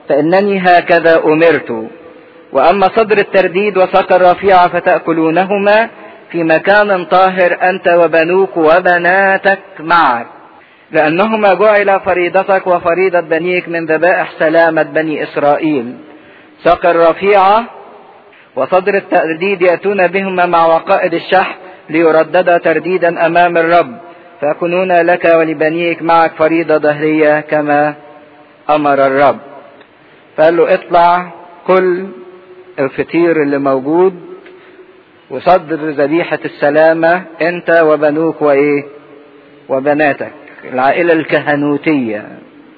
فإنني هكذا أمرت وأما صدر الترديد وساق الرفيعة فتأكلونهما في مكان طاهر أنت وبنوك وبناتك معك لأنهما جعل فريضتك وفريضة بنيك من ذبائح سلامة بني إسرائيل ساق الرفيعة وصدر الترديد يأتون بهما مع وقائد الشحن ليردد ترديدا أمام الرب فيكونون لك ولبنيك معك فريضة ظهرية كما أمر الرب فقال له اطلع كل الفطير اللي موجود وصدر ذبيحة السلامة انت وبنوك وايه وبناتك العائلة الكهنوتية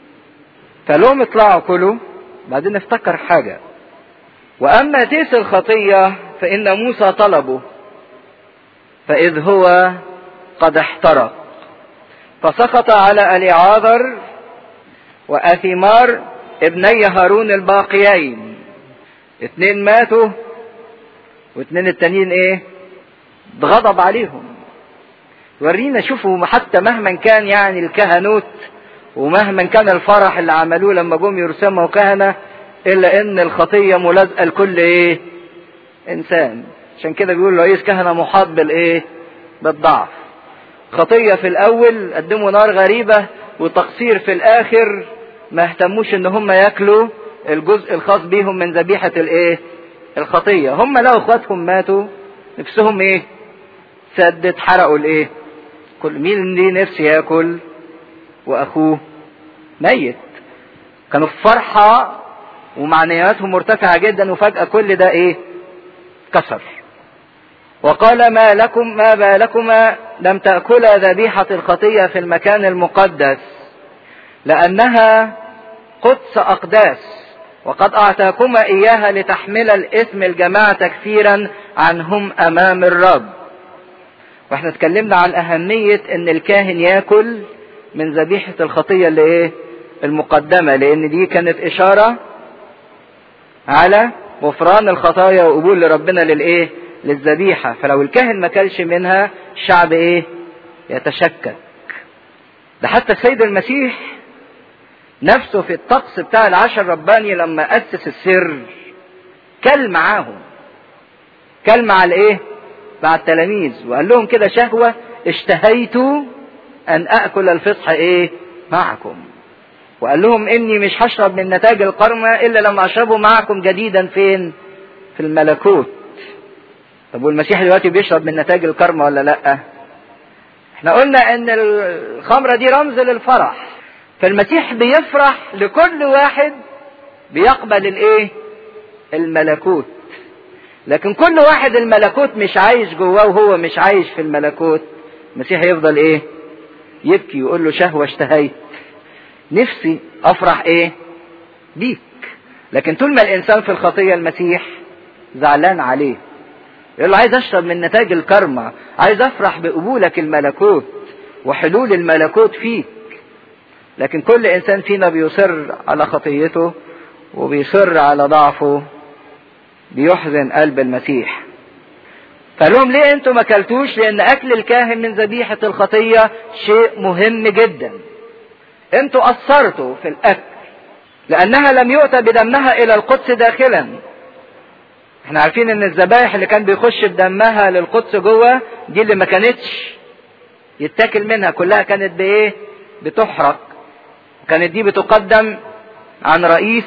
فلهم اطلعوا كلوا بعدين افتكر حاجة واما تيس الخطية فان موسى طلبه فاذ هو قد احترق فسقط على اليعاذر واثيمار ابني هارون الباقيين اتنين ماتوا واتنين التانيين ايه اتغضب عليهم ورينا شوفوا حتى مهما كان يعني الكهنوت ومهما كان الفرح اللي عملوه لما جم يرسموا كهنه الا ان الخطيه ملازقه لكل ايه انسان عشان كده بيقول رئيس كهنه محاط بالايه بالضعف خطيه في الاول قدموا نار غريبه وتقصير في الاخر ما اهتموش ان هم ياكلوا الجزء الخاص بيهم من ذبيحه الايه الخطيه هم لو اخواتهم ماتوا نفسهم ايه سدت حرقوا الايه كل مين ليه نفس ياكل واخوه ميت كانوا في فرحه ومعنوياتهم مرتفعه جدا وفجاه كل ده ايه كسر وقال ما لكم ما بالكما لم تاكلا ذبيحه الخطيه في المكان المقدس لانها قدس اقداس وقد اعطاكما اياها لتحمل الاثم الجماعه تكفيرا عنهم امام الرب واحنا اتكلمنا عن اهميه ان الكاهن ياكل من ذبيحه الخطيه اللي ايه المقدمه لان دي كانت اشاره على غفران الخطايا وقبول لربنا للايه للذبيحه فلو الكاهن ما كلش منها الشعب ايه يتشكك ده حتى السيد المسيح نفسه في الطقس بتاع العشر الرباني لما اسس السر كل معاهم كل مع الايه مع التلاميذ وقال لهم كده شهوه اشتهيت ان اكل الفصح ايه معكم وقال لهم اني مش هشرب من نتاج القرمة الا لما اشربه معكم جديدا فين في الملكوت طب والمسيح دلوقتي بيشرب من نتاج الكرمة ولا لا احنا قلنا ان الخمرة دي رمز للفرح فالمسيح بيفرح لكل واحد بيقبل الايه الملكوت لكن كل واحد الملكوت مش عايش جواه وهو مش عايش في الملكوت المسيح يفضل ايه يبكي ويقول له شهوة اشتهيت نفسي افرح ايه بيك لكن طول ما الانسان في الخطية المسيح زعلان عليه يقول له عايز اشرب من نتاج الكرمة عايز افرح بقبولك الملكوت وحلول الملكوت فيك لكن كل انسان فينا بيصر على خطيته وبيصر على ضعفه بيحزن قلب المسيح فقال لهم ليه انتوا ما اكلتوش لان اكل الكاهن من ذبيحة الخطية شيء مهم جدا انتوا قصرتوا في الاكل لانها لم يؤتى بدمها الى القدس داخلا احنا عارفين ان الذبائح اللي كان بيخش بدمها للقدس جوه دي اللي ما كانتش يتاكل منها كلها كانت بايه بتحرق كانت دي بتقدم عن رئيس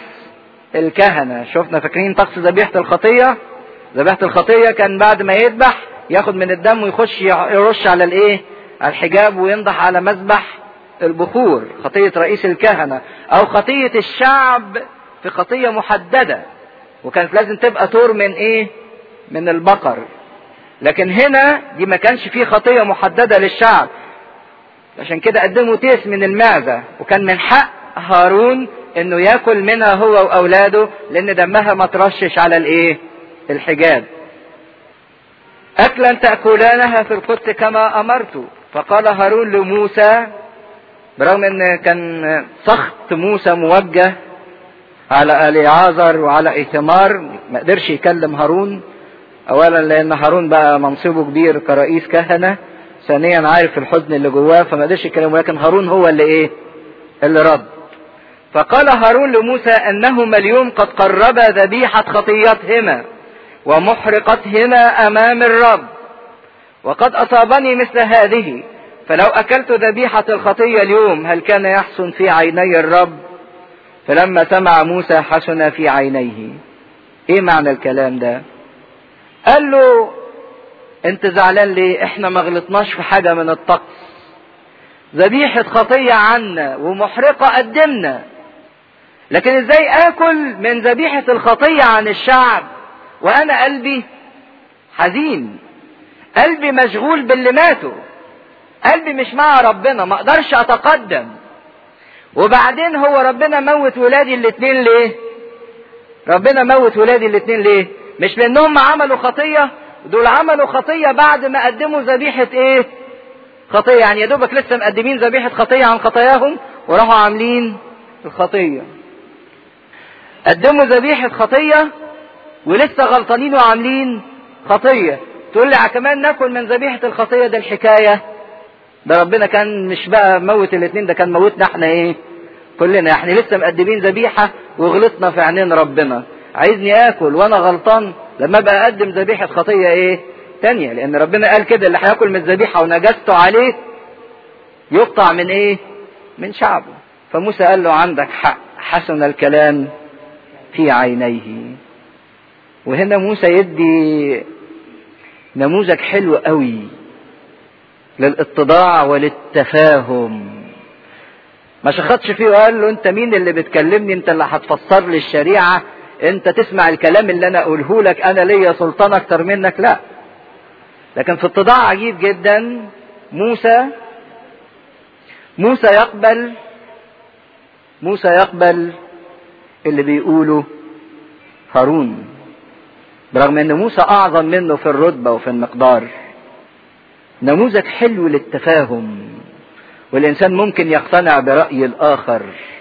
الكهنة شفنا فاكرين طقس ذبيحة الخطية ذبيحة الخطية كان بعد ما يذبح ياخد من الدم ويخش يرش على الايه على الحجاب وينضح على مذبح البخور خطية رئيس الكهنة او خطية الشعب في خطية محددة وكانت لازم تبقى تور من ايه من البقر لكن هنا دي ما كانش فيه خطية محددة للشعب عشان كده قدموا تيس من المعزة وكان من حق هارون انه ياكل منها هو واولاده لان دمها ما ترشش على الايه الحجاب اكلا تاكلانها في القدس كما امرت فقال هارون لموسى برغم ان كان سخط موسى موجه على اليعازر وعلى ايثمار ما قدرش يكلم هارون اولا لان هارون بقى منصبه كبير كرئيس كهنه ثانيا عارف الحزن اللي جواه فما قدرش يكلمه لكن هارون هو اللي ايه اللي رد فقال هارون لموسى انهما اليوم قد قربا ذبيحة خطيتهما ومحرقتهما امام الرب وقد اصابني مثل هذه فلو اكلت ذبيحة الخطية اليوم هل كان يحسن في عيني الرب فلما سمع موسى حسن في عينيه ايه معنى الكلام ده قال له انت زعلان ليه احنا ما غلطناش في حاجة من الطقس ذبيحة خطية عنا ومحرقة قدمنا لكن ازاي اكل من ذبيحة الخطية عن الشعب وانا قلبي حزين قلبي مشغول باللي ماتوا قلبي مش مع ربنا ما اقدرش اتقدم وبعدين هو ربنا موت ولادي الاتنين ليه ربنا موت ولادي الاتنين ليه مش لانهم عملوا خطية دول عملوا خطية بعد ما قدموا ذبيحة ايه خطية يعني يا دوبك لسه مقدمين ذبيحة خطية عن خطاياهم وراحوا عاملين الخطية قدموا ذبيحة خطية ولسه غلطانين وعاملين خطية تقول لي كمان ناكل من ذبيحة الخطية ده الحكاية ده ربنا كان مش بقى موت الاثنين ده كان موتنا احنا ايه كلنا احنا لسه مقدمين ذبيحة وغلطنا في عينين ربنا عايزني اكل وانا غلطان لما ابقى اقدم ذبيحة خطية ايه تانية لان ربنا قال كده اللي هياكل من الذبيحة ونجسته عليه يقطع من ايه من شعبه فموسى قال له عندك حق حسن الكلام في عينيه وهنا موسى يدي نموذج حلو قوي للاتضاع وللتفاهم ما شخطش فيه وقال له انت مين اللي بتكلمني انت اللي هتفسر لي الشريعة انت تسمع الكلام اللي انا اقوله لك انا ليا سلطان اكتر منك لا لكن في اتضاع عجيب جدا موسى موسى يقبل موسى يقبل اللي بيقوله هارون برغم ان موسى اعظم منه في الرتبه وفي المقدار نموذج حلو للتفاهم والانسان ممكن يقتنع براي الاخر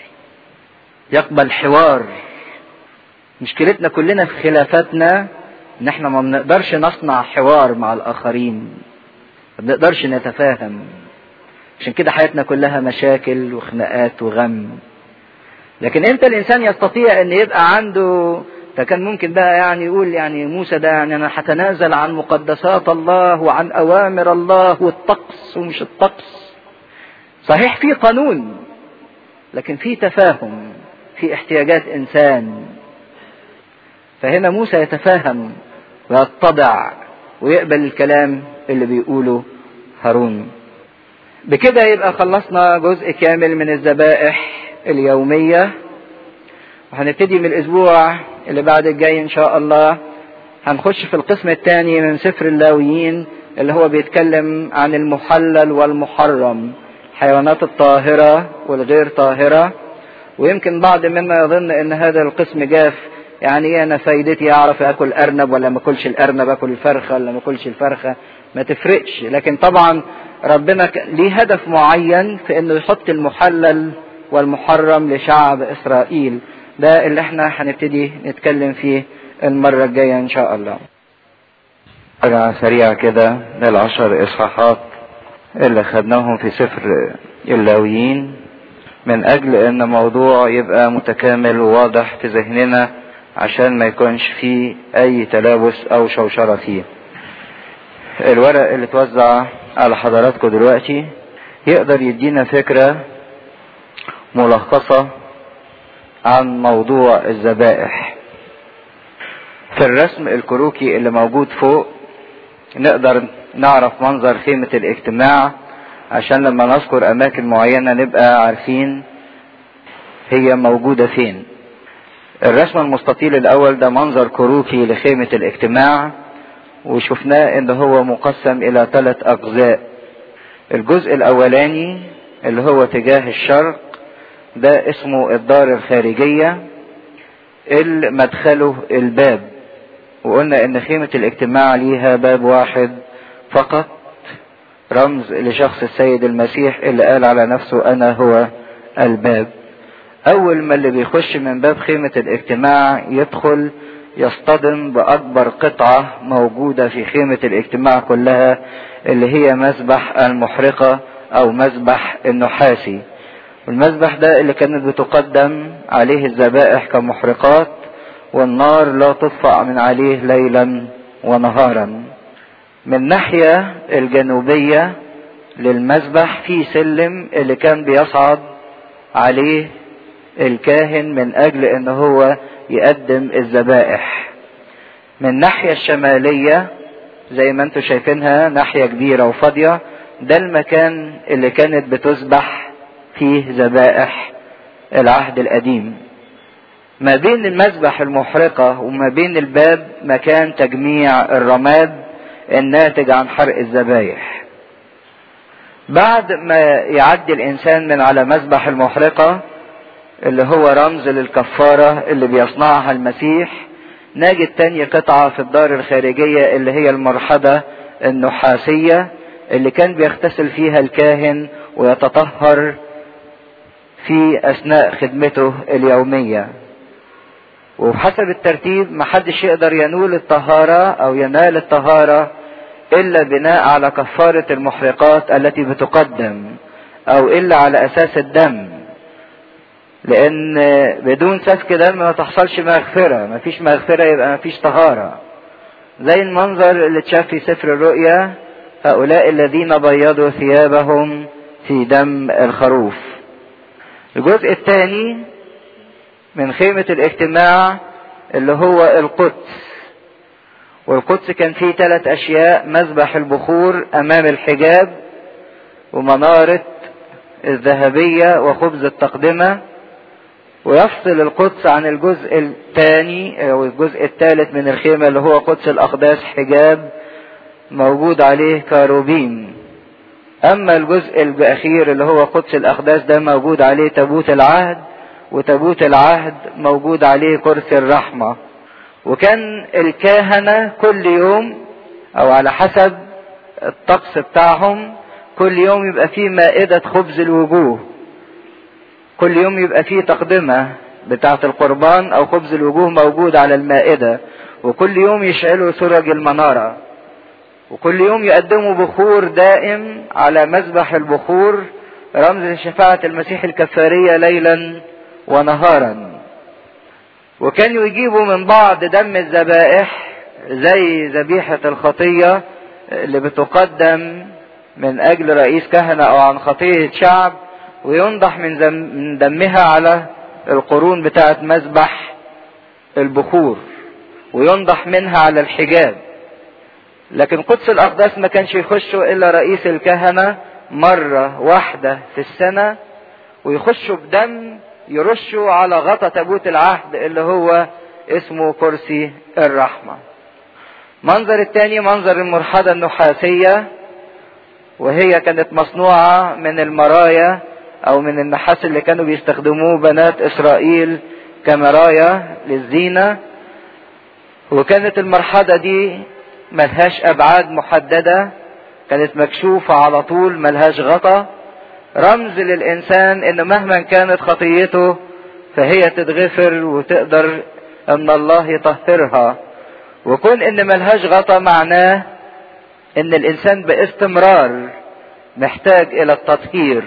يقبل حوار مشكلتنا كلنا في خلافاتنا ان احنا ما بنقدرش نصنع حوار مع الاخرين ما بنقدرش نتفاهم عشان كده حياتنا كلها مشاكل وخناقات وغم لكن امتى الانسان يستطيع ان يبقى عنده فكان ممكن بقى يعني يقول يعني موسى ده يعني انا هتنازل عن مقدسات الله وعن اوامر الله والطقس ومش الطقس صحيح في قانون لكن في تفاهم في احتياجات انسان فهنا موسى يتفاهم ويتضع ويقبل الكلام اللي بيقوله هارون بكده يبقى خلصنا جزء كامل من الذبائح اليوميه وهنبتدي من الاسبوع اللي بعد الجاي ان شاء الله هنخش في القسم الثاني من سفر اللاويين اللي هو بيتكلم عن المحلل والمحرم الحيوانات الطاهرة والغير طاهرة ويمكن بعض منا يظن ان هذا القسم جاف يعني ايه انا فايدتي اعرف اكل ارنب ولا ما اكلش الارنب اكل الفرخة ولا ما اكلش الفرخة ما تفرقش لكن طبعا ربنا ليه هدف معين في انه يحط المحلل والمحرم لشعب اسرائيل ده اللي احنا هنبتدي نتكلم فيه المرة الجاية ان شاء الله رجعة سريعة كده للعشر اصحاحات اللي خدناهم في سفر اللاويين من اجل ان موضوع يبقى متكامل وواضح في ذهننا عشان ما يكونش فيه اي تلابس او شوشرة فيه الورق اللي اتوزع على حضراتكم دلوقتي يقدر يدينا فكرة ملخصة عن موضوع الذبائح في الرسم الكروكي اللي موجود فوق نقدر نعرف منظر خيمة الاجتماع عشان لما نذكر اماكن معينة نبقى عارفين هي موجودة فين الرسم المستطيل الاول ده منظر كروكي لخيمة الاجتماع وشفناه ان هو مقسم الى ثلاث اجزاء الجزء الاولاني اللي هو تجاه الشرق ده اسمه الدار الخارجية اللي مدخله الباب وقلنا ان خيمة الاجتماع ليها باب واحد فقط رمز لشخص السيد المسيح اللي قال على نفسه انا هو الباب اول ما اللي بيخش من باب خيمة الاجتماع يدخل يصطدم باكبر قطعة موجودة في خيمة الاجتماع كلها اللي هي مسبح المحرقة او مسبح النحاسي المذبح ده اللي كانت بتقدم عليه الذبائح كمحرقات والنار لا تطفأ من عليه ليلا ونهارا من الناحية الجنوبية للمذبح في سلم اللي كان بيصعد عليه الكاهن من اجل ان هو يقدم الذبائح من الناحية الشمالية زي ما انتم شايفينها ناحية كبيرة وفاضية ده المكان اللي كانت بتذبح فيه ذبائح العهد القديم ما بين المذبح المحرقة وما بين الباب مكان تجميع الرماد الناتج عن حرق الذبايح بعد ما يعدي الانسان من على مذبح المحرقة اللي هو رمز للكفارة اللي بيصنعها المسيح نجد تاني قطعة في الدار الخارجية اللي هي المرحبة النحاسية اللي كان بيغتسل فيها الكاهن ويتطهر في اثناء خدمته اليوميه وبحسب الترتيب محدش يقدر ينول الطهارة او ينال الطهارة الا بناء على كفارة المحرقات التي بتقدم او الا على اساس الدم لان بدون سفك دم ما تحصلش مغفرة ما فيش مغفرة يبقى ما فيش طهارة زي المنظر اللي اتشاف في سفر الرؤيا هؤلاء الذين بيضوا ثيابهم في دم الخروف الجزء الثاني من خيمة الاجتماع اللي هو القدس والقدس كان فيه ثلاث أشياء مذبح البخور أمام الحجاب ومنارة الذهبية وخبز التقدمة ويفصل القدس عن الجزء الثاني أو الجزء الثالث من الخيمة اللي هو قدس الأقداس حجاب موجود عليه كاروبيم أما الجزء الأخير اللي هو قدس الأقداس ده موجود عليه تابوت العهد وتابوت العهد موجود عليه كرسي الرحمة وكان الكاهنة كل يوم او على حسب الطقس بتاعهم كل يوم يبقى فيه مائدة خبز الوجوه كل يوم يبقى فيه تقدمة بتاعة القربان او خبز الوجوه موجود على المائدة وكل يوم يشعلوا سرج المنارة وكل يوم يقدموا بخور دائم على مذبح البخور رمز شفاعة المسيح الكفارية ليلا ونهارا وكانوا يجيبوا من بعض دم الذبائح زي ذبيحة الخطية اللي بتقدم من أجل رئيس كهنة أو عن خطية شعب وينضح من دمها على القرون بتاعة مذبح البخور وينضح منها على الحجاب لكن قدس الأقداس ما كانش يخشوا إلا رئيس الكهنة مرة واحدة في السنة ويخشوا بدم يرشوا على غطا تابوت العهد اللي هو اسمه كرسي الرحمة منظر الثاني منظر المرحلة النحاسية وهي كانت مصنوعة من المرايا او من النحاس اللي كانوا بيستخدموه بنات اسرائيل كمرايا للزينة وكانت المرحلة دي ملهاش ابعاد محددة كانت مكشوفة على طول ملهاش غطا رمز للإنسان إن مهما كانت خطيته فهي تتغفر وتقدر إن الله يطهرها وكون إن ملهاش غطا معناه إن الإنسان باستمرار محتاج إلى التطهير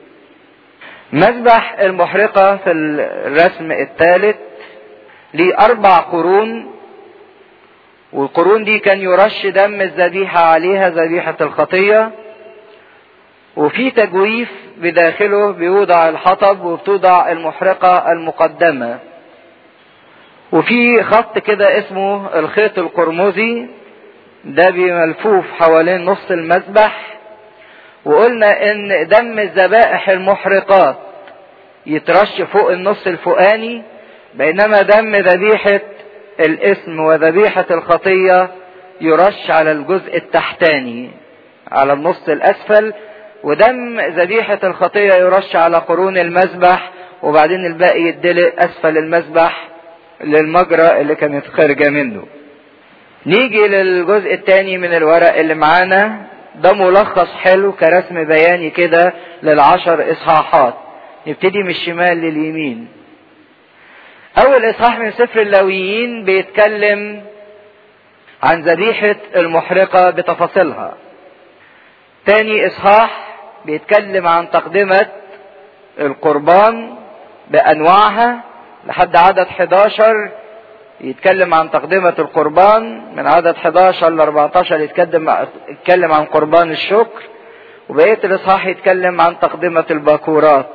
مذبح المحرقة في الرسم الثالث ليه أربع قرون والقرون دي كان يرش دم الذبيحة عليها ذبيحة الخطية وفي تجويف بداخله بيوضع الحطب وبتوضع المحرقة المقدمة وفي خط كده اسمه الخيط القرمزي ده بملفوف حوالين نص المذبح وقلنا ان دم الذبائح المحرقات يترش فوق النص الفوقاني بينما دم ذبيحة الاسم وذبيحة الخطية يرش على الجزء التحتاني على النص الاسفل ودم ذبيحة الخطية يرش على قرون المذبح وبعدين الباقي يدلق اسفل المذبح للمجرى اللي كانت خارجة منه نيجي للجزء الثاني من الورق اللي معانا ده ملخص حلو كرسم بياني كده للعشر اصحاحات نبتدي من الشمال لليمين اول اصحاح من سفر اللاويين بيتكلم عن ذبيحة المحرقة بتفاصيلها تاني اصحاح بيتكلم عن تقدمة القربان بانواعها لحد عدد 11 يتكلم عن تقدمة القربان من عدد 11 ل 14 يتكلم يتكلم عن قربان الشكر وبقية الإصحاح يتكلم عن تقدمة الباكورات.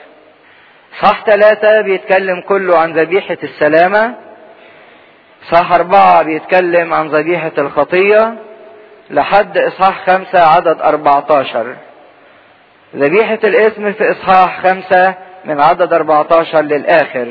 إصحاح ثلاثة بيتكلم كله عن ذبيحة السلامة. إصحاح أربعة بيتكلم عن ذبيحة الخطية لحد إصحاح خمسة عدد 14. ذبيحة الاسم في إصحاح خمسة من عدد 14 للآخر.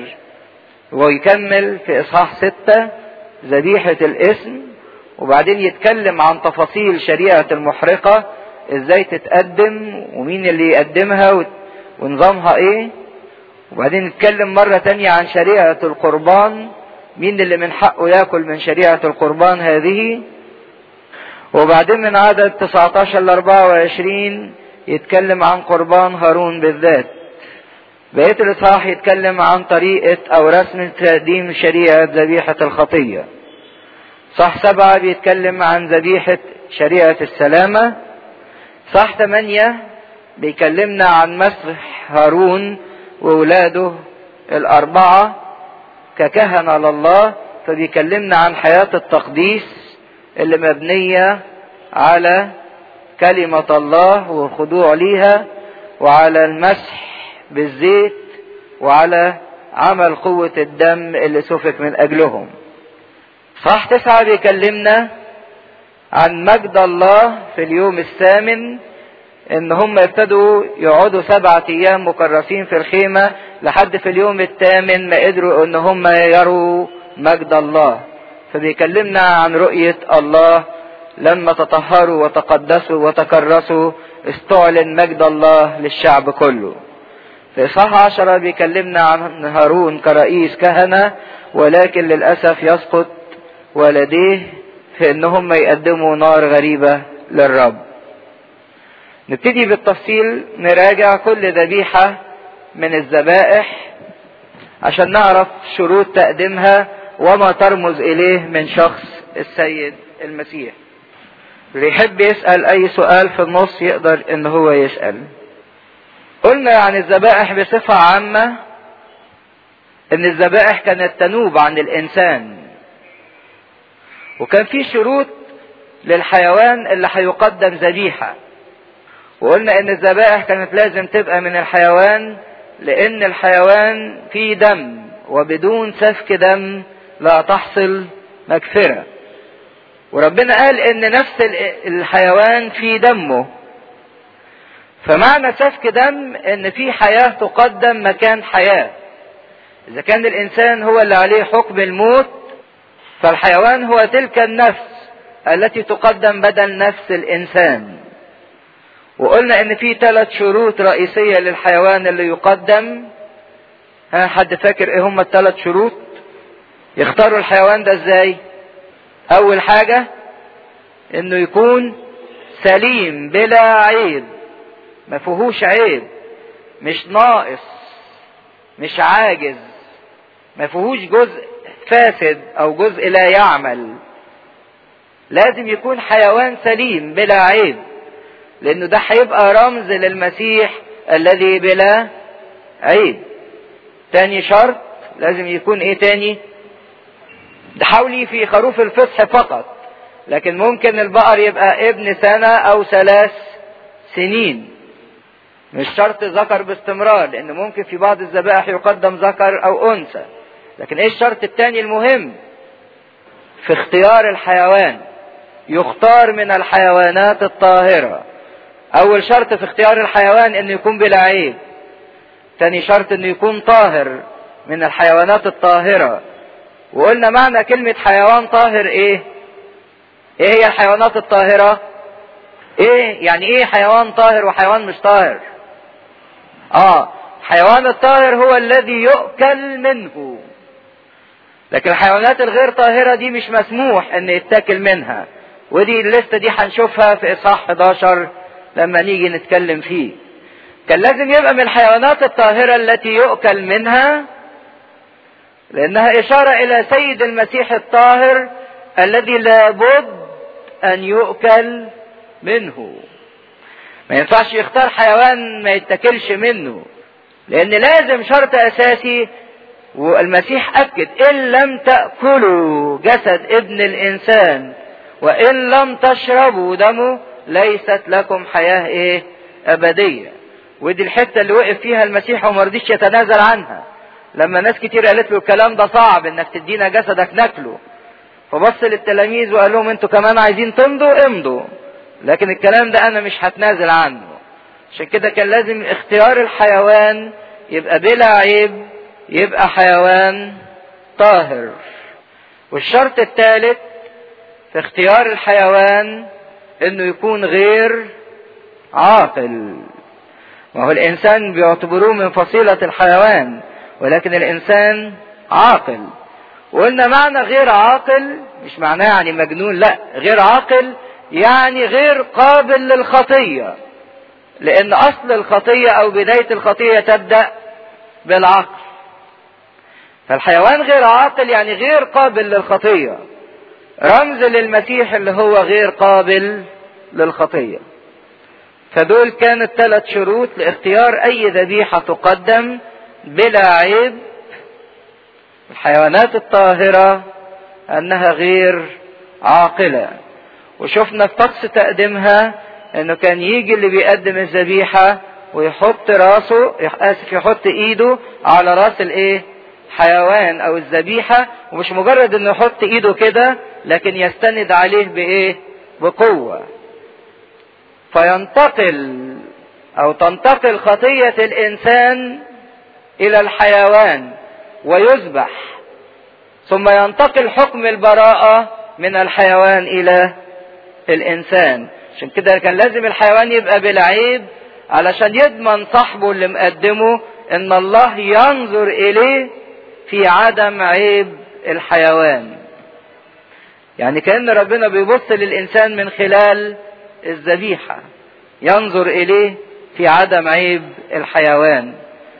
ويكمل في إصحاح ستة ذبيحة الاسم وبعدين يتكلم عن تفاصيل شريعة المحرقة ازاي تتقدم ومين اللي يقدمها ونظامها ايه وبعدين نتكلم مرة تانية عن شريعة القربان مين اللي من حقه ياكل من شريعة القربان هذه وبعدين من عدد 19 ل 24 يتكلم عن قربان هارون بالذات بقية الإصحاح يتكلم عن طريقة أو رسم تقديم شريعة ذبيحة الخطية صح سبعة بيتكلم عن ذبيحة شريعة السلامة صح ثمانية بيكلمنا عن مسح هارون وولاده الأربعة ككهنة لله فبيكلمنا عن حياة التقديس اللي مبنية على كلمة الله والخضوع ليها وعلى المسح بالزيت وعلى عمل قوة الدم اللي سفك من أجلهم صح تسعة بيكلمنا عن مجد الله في اليوم الثامن ان هم ابتدوا يقعدوا سبعة ايام مكرسين في الخيمة لحد في اليوم الثامن ما قدروا ان هم يروا مجد الله فبيكلمنا عن رؤية الله لما تطهروا وتقدسوا وتكرسوا استعلن مجد الله للشعب كله في إصحاح عشرة بيكلمنا عن هارون كرئيس كهنة ولكن للأسف يسقط ولديه في ان هم يقدموا نار غريبة للرب نبتدي بالتفصيل نراجع كل ذبيحة من الذبائح عشان نعرف شروط تقديمها وما ترمز اليه من شخص السيد المسيح اللي يحب يسأل اي سؤال في النص يقدر ان هو يسأل قلنا عن الذبائح بصفة عامة ان الذبائح كانت تنوب عن الانسان وكان في شروط للحيوان اللي هيقدم ذبيحة وقلنا ان الذبائح كانت لازم تبقى من الحيوان لان الحيوان فيه دم وبدون سفك دم لا تحصل مغفرة وربنا قال ان نفس الحيوان في دمه فمعنى سفك دم ان في حياة تقدم مكان حياة اذا كان الانسان هو اللي عليه حكم الموت فالحيوان هو تلك النفس التي تقدم بدل نفس الانسان وقلنا ان في ثلاث شروط رئيسية للحيوان اللي يقدم ها حد فاكر ايه هم الثلاث شروط يختاروا الحيوان ده ازاي اول حاجة انه يكون سليم بلا عيب ما فيهوش عيب مش ناقص مش عاجز ما فيهوش جزء فاسد او جزء لا يعمل لازم يكون حيوان سليم بلا عيب لانه ده هيبقى رمز للمسيح الذي بلا عيب تاني شرط لازم يكون ايه تاني ده حولي في خروف الفصح فقط لكن ممكن البقر يبقى ابن سنة او ثلاث سنين مش شرط ذكر باستمرار لان ممكن في بعض الذبائح يقدم ذكر او انثى لكن ايه الشرط الثاني المهم في اختيار الحيوان يختار من الحيوانات الطاهرة اول شرط في اختيار الحيوان انه يكون بلا عيب ثاني شرط انه يكون طاهر من الحيوانات الطاهرة وقلنا معنى كلمة حيوان طاهر ايه ايه هي الحيوانات الطاهرة ايه يعني ايه حيوان طاهر وحيوان مش طاهر اه حيوان الطاهر هو الذي يؤكل منه لكن الحيوانات الغير طاهرة دي مش مسموح ان يتاكل منها ودي الليستة دي هنشوفها في اصحاح 11 لما نيجي نتكلم فيه كان لازم يبقى من الحيوانات الطاهرة التي يؤكل منها لانها اشارة الى سيد المسيح الطاهر الذي لابد ان يؤكل منه ما ينفعش يختار حيوان ما يتاكلش منه لان لازم شرط اساسي والمسيح اكد ان لم تاكلوا جسد ابن الانسان وان لم تشربوا دمه ليست لكم حياه ايه ابديه ودي الحته اللي وقف فيها المسيح وما رضيش يتنازل عنها لما ناس كتير قالت له الكلام ده صعب انك تدينا جسدك ناكله فبص للتلاميذ وقال لهم انتوا كمان عايزين تمضوا امضوا لكن الكلام ده انا مش هتنازل عنه عشان كده كان لازم اختيار الحيوان يبقى بلا عيب يبقى حيوان طاهر والشرط الثالث في اختيار الحيوان انه يكون غير عاقل وهو الانسان بيعتبروه من فصيلة الحيوان ولكن الانسان عاقل وقلنا معنى غير عاقل مش معناه يعني مجنون لا غير عاقل يعني غير قابل للخطية لان اصل الخطية او بداية الخطية تبدأ بالعقل فالحيوان غير عاقل يعني غير قابل للخطية رمز للمسيح اللي هو غير قابل للخطية فدول كانت ثلاث شروط لاختيار اي ذبيحة تقدم بلا عيب الحيوانات الطاهرة انها غير عاقلة وشفنا في طقس تقديمها انه كان يجي اللي بيقدم الذبيحة ويحط راسه اسف يحط ايده على راس الايه حيوان او الذبيحة ومش مجرد انه يحط ايده كده لكن يستند عليه بايه بقوة فينتقل او تنتقل خطية الانسان الى الحيوان ويذبح ثم ينتقل حكم البراءة من الحيوان الى الانسان عشان كده كان لازم الحيوان يبقى بالعيب علشان يضمن صاحبه اللي مقدمه ان الله ينظر اليه في عدم عيب الحيوان يعني كأن ربنا بيبص للإنسان من خلال الذبيحة ينظر إليه في عدم عيب الحيوان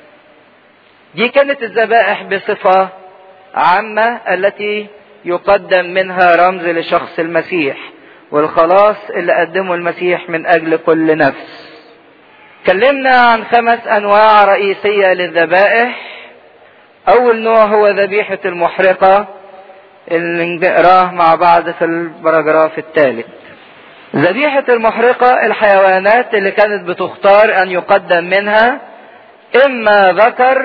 دي كانت الذبائح بصفة عامة التي يقدم منها رمز لشخص المسيح والخلاص اللي قدمه المسيح من أجل كل نفس اتكلمنا عن خمس أنواع رئيسية للذبائح أول نوع هو ذبيحة المحرقة اللي نقراه مع بعض في البراجراف الثالث ذبيحة المحرقة الحيوانات اللي كانت بتختار أن يقدم منها إما ذكر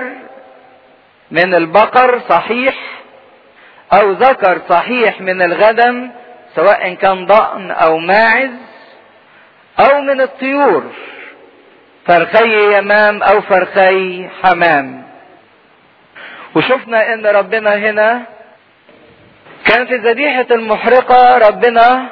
من البقر صحيح أو ذكر صحيح من الغنم سواء كان ضأن أو ماعز أو من الطيور فرخي يمام أو فرخي حمام وشفنا ان ربنا هنا كان في ذبيحة المحرقة ربنا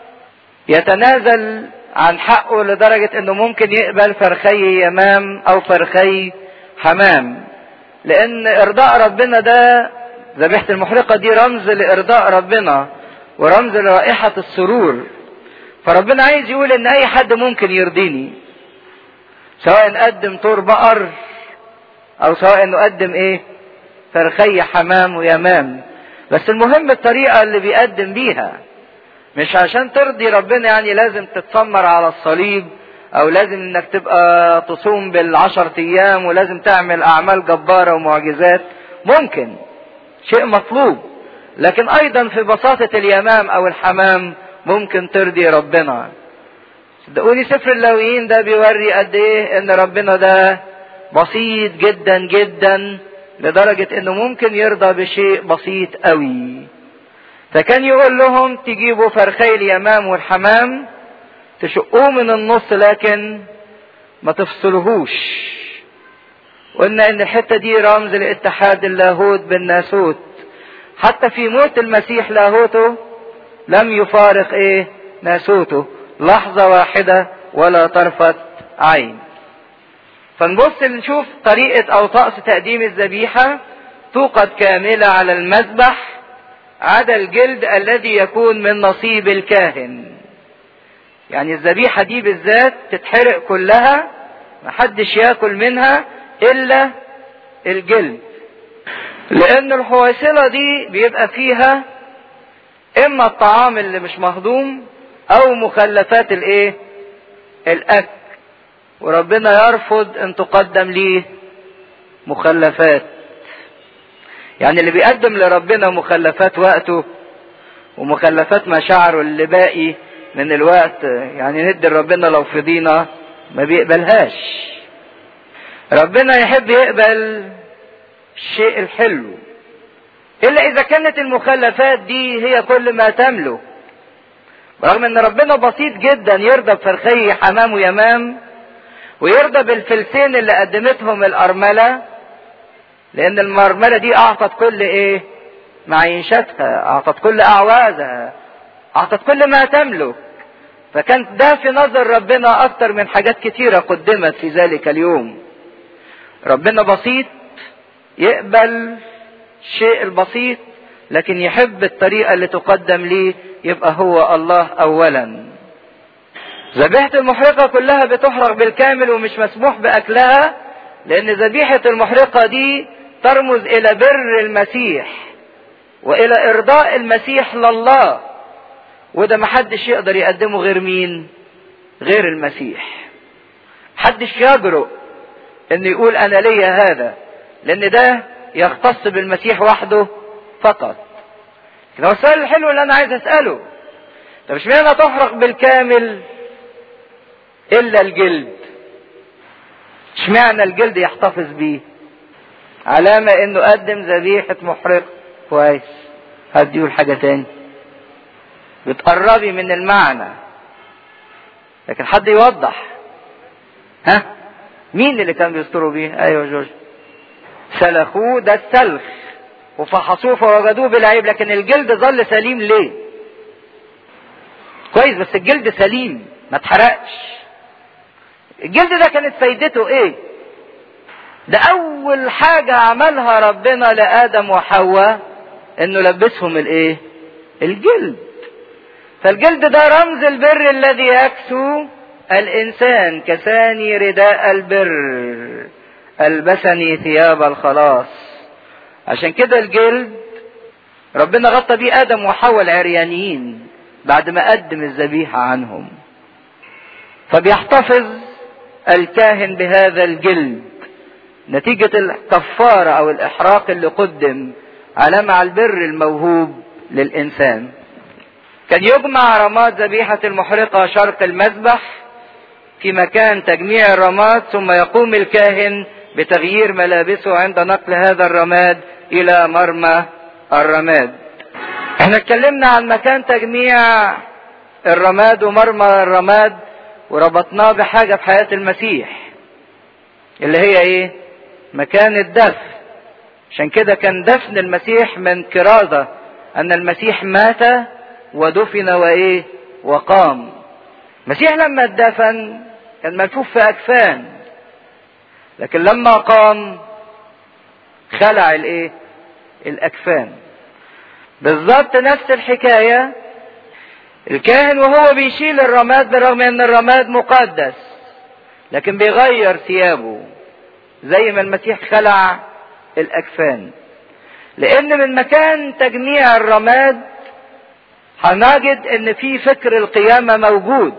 يتنازل عن حقه لدرجة انه ممكن يقبل فرخي يمام او فرخي حمام لان ارضاء ربنا ده ذبيحة المحرقة دي رمز لارضاء ربنا ورمز لرائحة السرور فربنا عايز يقول ان اي حد ممكن يرضيني سواء قدم طور بقر او سواء انه قدم ايه فرخي حمام ويمام بس المهم الطريقة اللي بيقدم بيها مش عشان ترضي ربنا يعني لازم تتسمر على الصليب او لازم انك تبقى تصوم بالعشر ايام ولازم تعمل اعمال جبارة ومعجزات ممكن شيء مطلوب لكن ايضا في بساطة اليمام او الحمام ممكن ترضي ربنا صدقوني سفر اللاويين ده بيوري قد ايه ان ربنا ده بسيط جدا جدا لدرجة انه ممكن يرضى بشيء بسيط قوي فكان يقول لهم تجيبوا فرخي اليمام والحمام تشقوه من النص لكن ما تفصلهوش قلنا ان الحتة دي رمز لاتحاد اللاهوت بالناسوت حتى في موت المسيح لاهوته لم يفارق ايه ناسوته لحظة واحدة ولا طرفة عين فنبص نشوف طريقة او طقس تقديم الذبيحة توقد كاملة على المذبح عدا الجلد الذي يكون من نصيب الكاهن يعني الذبيحة دي بالذات تتحرق كلها محدش ياكل منها الا الجلد لان الحويصلة دي بيبقى فيها اما الطعام اللي مش مهضوم او مخلفات الايه الاكل وربنا يرفض ان تقدم ليه مخلفات يعني اللي بيقدم لربنا مخلفات وقته ومخلفات مشاعره اللي باقي من الوقت يعني ندي لربنا لو فضينا ما بيقبلهاش ربنا يحب يقبل الشيء الحلو الا اذا كانت المخلفات دي هي كل ما تملك رغم ان ربنا بسيط جدا يرضى بفرخي حمام ويمام ويرضى بالفلسين اللي قدمتهم الارمله لان المرمله دي اعطت كل ايه معيشتها اعطت كل اعوازها اعطت كل ما تملك فكان ده في نظر ربنا اكتر من حاجات كتيره قدمت في ذلك اليوم ربنا بسيط يقبل الشيء البسيط لكن يحب الطريقه اللي تقدم ليه يبقى هو الله اولا ذبيحة المحرقة كلها بتحرق بالكامل ومش مسموح بأكلها لأن ذبيحة المحرقة دي ترمز إلى بر المسيح وإلى إرضاء المسيح لله وده محدش يقدر يقدمه غير مين؟ غير المسيح. محدش يجرؤ إنه يقول أنا ليا هذا لأن ده يختص بالمسيح وحده فقط. لكن هو السؤال الحلو اللي أنا عايز أسأله طب اشمعنى تحرق بالكامل الا الجلد اشمعنى الجلد يحتفظ بيه علامة انه قدم ذبيحة محرق كويس حد يقول حاجة تاني بتقربي من المعنى لكن حد يوضح ها مين اللي كان بيستروا بيه ايوه جورج سلخوه ده السلخ وفحصوه فوجدوه بالعيب لكن الجلد ظل سليم ليه كويس بس الجلد سليم ما اتحرقش الجلد ده كانت فايدته ايه ده اول حاجة عملها ربنا لآدم وحواء انه لبسهم الايه الجلد فالجلد ده رمز البر الذي يكسو الانسان كساني رداء البر البسني ثياب الخلاص عشان كده الجلد ربنا غطى بيه ادم وحواء العريانيين بعد ما قدم الذبيحة عنهم فبيحتفظ الكاهن بهذا الجلد نتيجة الكفارة أو الإحراق اللي قدم علامة على البر الموهوب للإنسان كان يجمع رماد ذبيحة المحرقة شرق المذبح في مكان تجميع الرماد ثم يقوم الكاهن بتغيير ملابسه عند نقل هذا الرماد إلى مرمى الرماد احنا اتكلمنا عن مكان تجميع الرماد ومرمى الرماد وربطناه بحاجة في حياة المسيح اللي هي ايه مكان الدفن عشان كده كان دفن المسيح من كرازة ان المسيح مات ودفن وايه وقام المسيح لما اتدفن كان ملفوف في اكفان لكن لما قام خلع الايه الاكفان بالظبط نفس الحكايه الكاهن وهو بيشيل الرماد بالرغم ان الرماد مقدس لكن بيغير ثيابه زي ما المسيح خلع الاكفان لان من مكان تجميع الرماد هنجد ان في فكر القيامة موجود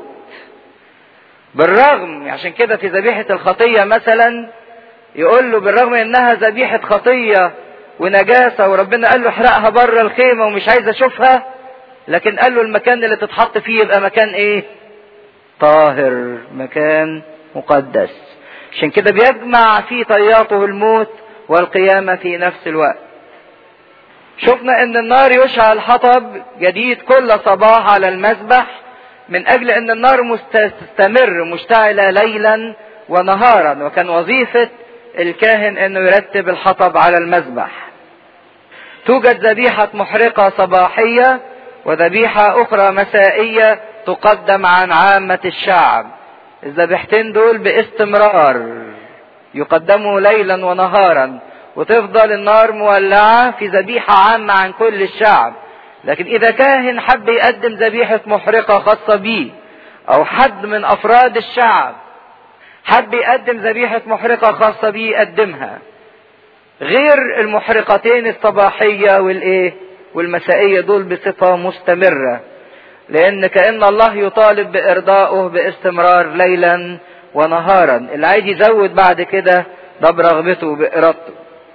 بالرغم عشان كده في ذبيحة الخطية مثلا يقول له بالرغم انها ذبيحة خطية ونجاسة وربنا قال له احرقها بره الخيمة ومش عايز اشوفها لكن قال له المكان اللي تتحط فيه يبقى مكان ايه طاهر مكان مقدس عشان كده بيجمع في طياته الموت والقيامة في نفس الوقت شفنا ان النار يشعل حطب جديد كل صباح على المذبح من اجل ان النار مستمر مشتعلة ليلا ونهارا وكان وظيفة الكاهن انه يرتب الحطب على المذبح توجد ذبيحة محرقة صباحية وذبيحة أخرى مسائية تقدم عن عامة الشعب الذبيحتين دول باستمرار يقدموا ليلا ونهارا وتفضل النار مولعة في ذبيحة عامة عن كل الشعب لكن إذا كاهن حب يقدم ذبيحة محرقة خاصة بيه أو حد من أفراد الشعب حب يقدم ذبيحة محرقة خاصة بيه يقدمها غير المحرقتين الصباحية والإيه والمسائية دول بصفة مستمرة لأن كأن الله يطالب بإرضائه باستمرار ليلا ونهارا اللي عايز يزود بعد كده ده برغبته وبإرادته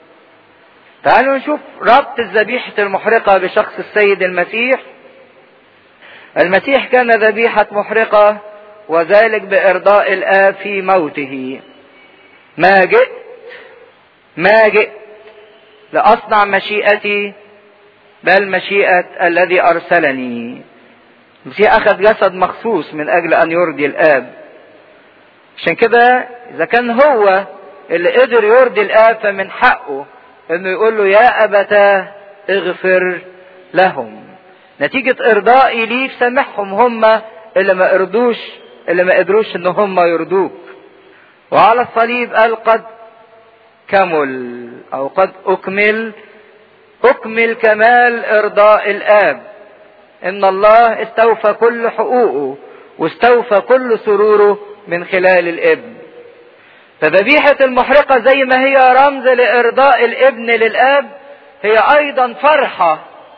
تعالوا نشوف ربط الذبيحة المحرقة بشخص السيد المسيح المسيح كان ذبيحة محرقة وذلك بإرضاء الآب في موته ما جئت ما جئت لأصنع مشيئتي بل مشيئة الذي أرسلني المسيح أخذ جسد مخصوص من أجل أن يرضي الآب عشان كده إذا كان هو اللي قدر يرضي الآب فمن حقه إنه يقول له يا أبتاه اغفر لهم نتيجة إرضائي ليك سامحهم هم اللي ما قدروش اللي ما قدروش إن هم يرضوك وعلى الصليب قال قد كمل أو قد أكمل أكمل كمال إرضاء الآب إن الله استوفى كل حقوقه واستوفى كل سروره من خلال الابن فذبيحة المحرقة زي ما هي رمز لإرضاء الابن للآب هي أيضا فرحة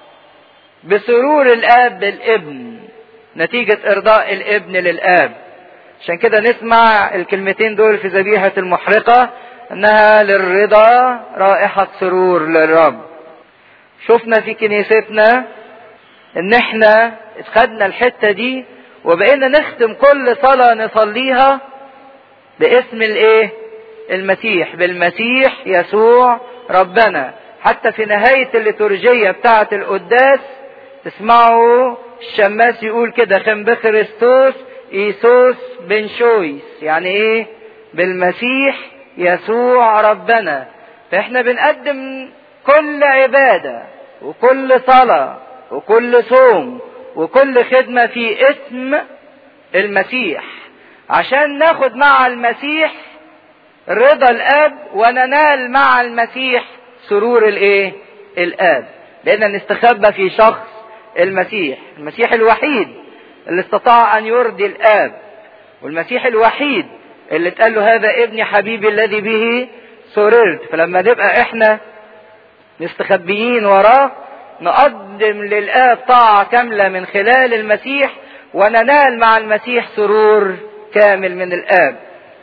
بسرور الآب بالابن نتيجة إرضاء الابن للآب عشان كده نسمع الكلمتين دول في ذبيحة المحرقة انها للرضا رائحة سرور للرب شفنا في كنيستنا ان احنا خدنا الحتة دي وبقينا نختم كل صلاة نصليها باسم الايه المسيح بالمسيح يسوع ربنا حتى في نهاية الليتورجية بتاعة القداس تسمعوا الشماس يقول كده خم بخريستوس ايسوس بن شويس يعني ايه بالمسيح يسوع ربنا فاحنا بنقدم كل عبادة وكل صلاة وكل صوم وكل خدمة في اسم المسيح عشان ناخد مع المسيح رضا الاب وننال مع المسيح سرور الايه الاب لان نستخبى في شخص المسيح المسيح الوحيد اللي استطاع ان يرضي الاب والمسيح الوحيد اللي اتقال له هذا ابني حبيبي الذي به سررت فلما نبقى احنا مستخبيين وراه نقدم للآب طاعة كاملة من خلال المسيح وننال مع المسيح سرور كامل من الآب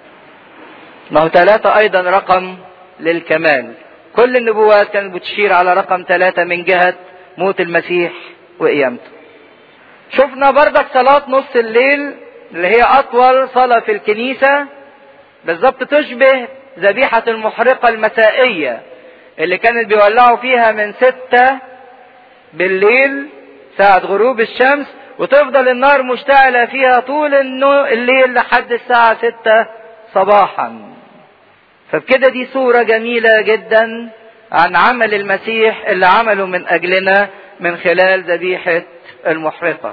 ما هو ثلاثة أيضا رقم للكمال كل النبوات كانت بتشير على رقم ثلاثة من جهة موت المسيح وقيامته شفنا بردك صلاة نص الليل اللي هي أطول صلاة في الكنيسة بالظبط تشبه ذبيحة المحرقة المسائية اللي كانت بيولعوا فيها من ستة بالليل ساعة غروب الشمس وتفضل النار مشتعلة فيها طول الليل لحد الساعة ستة صباحا فبكده دي صورة جميلة جدا عن عمل المسيح اللي عمله من أجلنا من خلال ذبيحة المحرقة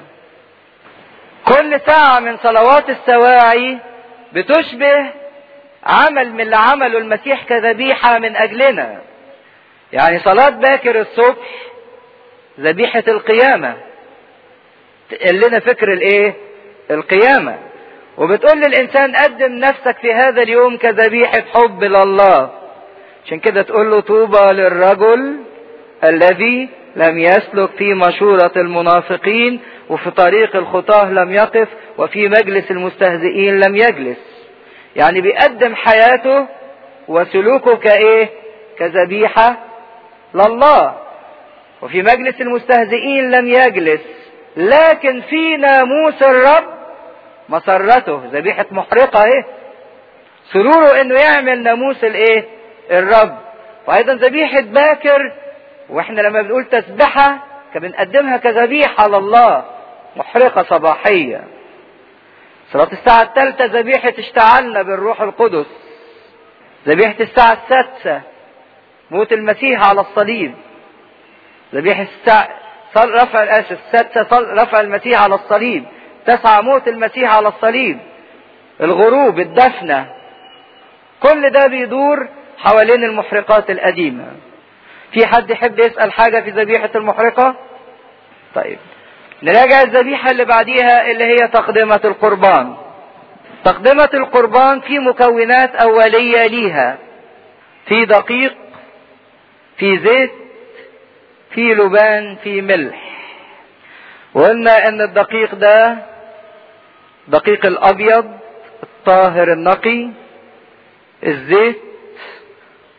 كل ساعة من صلوات السواعي بتشبه عمل من اللي عمله المسيح كذبيحة من أجلنا يعني صلاة باكر الصبح ذبيحة القيامة تقول لنا فكر الايه القيامة وبتقول للإنسان قدم نفسك في هذا اليوم كذبيحة حب لله عشان كده تقول له طوبى للرجل الذي لم يسلك في مشورة المنافقين وفي طريق الخطاه لم يقف وفي مجلس المستهزئين لم يجلس يعني بيقدم حياته وسلوكه كايه كذبيحة لله وفي مجلس المستهزئين لم يجلس لكن في ناموس الرب مسرته ذبيحة محرقة ايه سروره انه يعمل ناموس الايه الرب وايضا ذبيحة باكر واحنا لما بنقول تسبحة بنقدمها كذبيحة لله محرقة صباحية صلاة الساعة الثالثة ذبيحة اشتعلنا بالروح القدس ذبيحة الساعة السادسة موت المسيح على الصليب ذبيحة الساعة صل رفع الآسف السادسة صل رفع المسيح على الصليب تسعة موت المسيح على الصليب الغروب الدفنة كل ده بيدور حوالين المحرقات القديمة في حد يحب يسأل حاجة في ذبيحة المحرقة طيب نراجع الذبيحة اللي بعديها اللي هي تقدمة القربان تقدمة القربان في مكونات أولية ليها في دقيق في زيت في لبان في ملح وقلنا ان الدقيق ده دقيق الابيض الطاهر النقي الزيت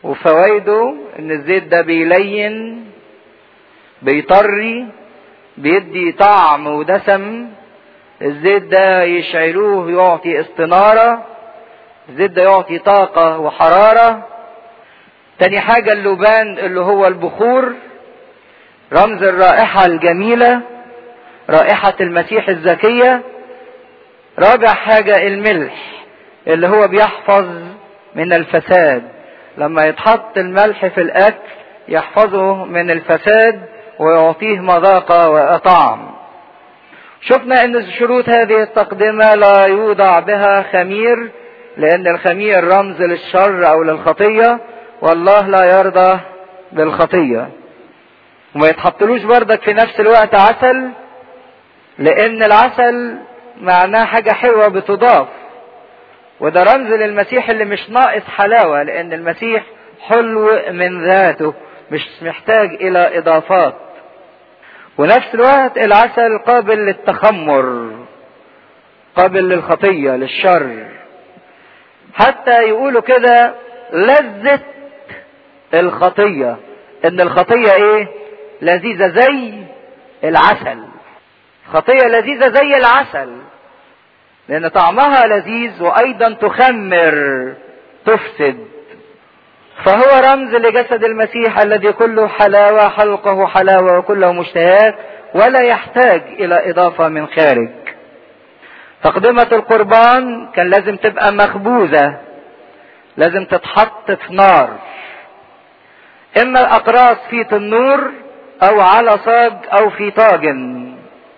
وفوائده ان الزيت ده بيلين بيطري بيدي طعم ودسم الزيت ده يشعلوه يعطي استنارة الزيت ده يعطي طاقة وحرارة تاني حاجة اللبان اللي هو البخور رمز الرائحة الجميلة رائحة المسيح الزكية رابع حاجة الملح اللي هو بيحفظ من الفساد لما يتحط الملح في الأكل يحفظه من الفساد ويعطيه مذاقة وطعم شفنا ان شروط هذه التقدمة لا يوضع بها خمير لان الخمير رمز للشر او للخطية والله لا يرضى بالخطية وما يتحطلوش بردك في نفس الوقت عسل لان العسل معناه حاجة حلوة بتضاف وده رمز للمسيح اللي مش ناقص حلاوة لان المسيح حلو من ذاته مش محتاج الى اضافات ونفس الوقت العسل قابل للتخمر قابل للخطية للشر حتى يقولوا كده لذة الخطية ان الخطية ايه لذيذة زي العسل خطية لذيذة زي العسل لان طعمها لذيذ وايضا تخمر تفسد فهو رمز لجسد المسيح الذي كله حلاوة حلقه حلاوة وكله مشتهات ولا يحتاج إلى إضافة من خارج تقدمة القربان كان لازم تبقى مخبوزة لازم تتحط في نار إما الأقراص في تنور أو على صاج أو في طاجن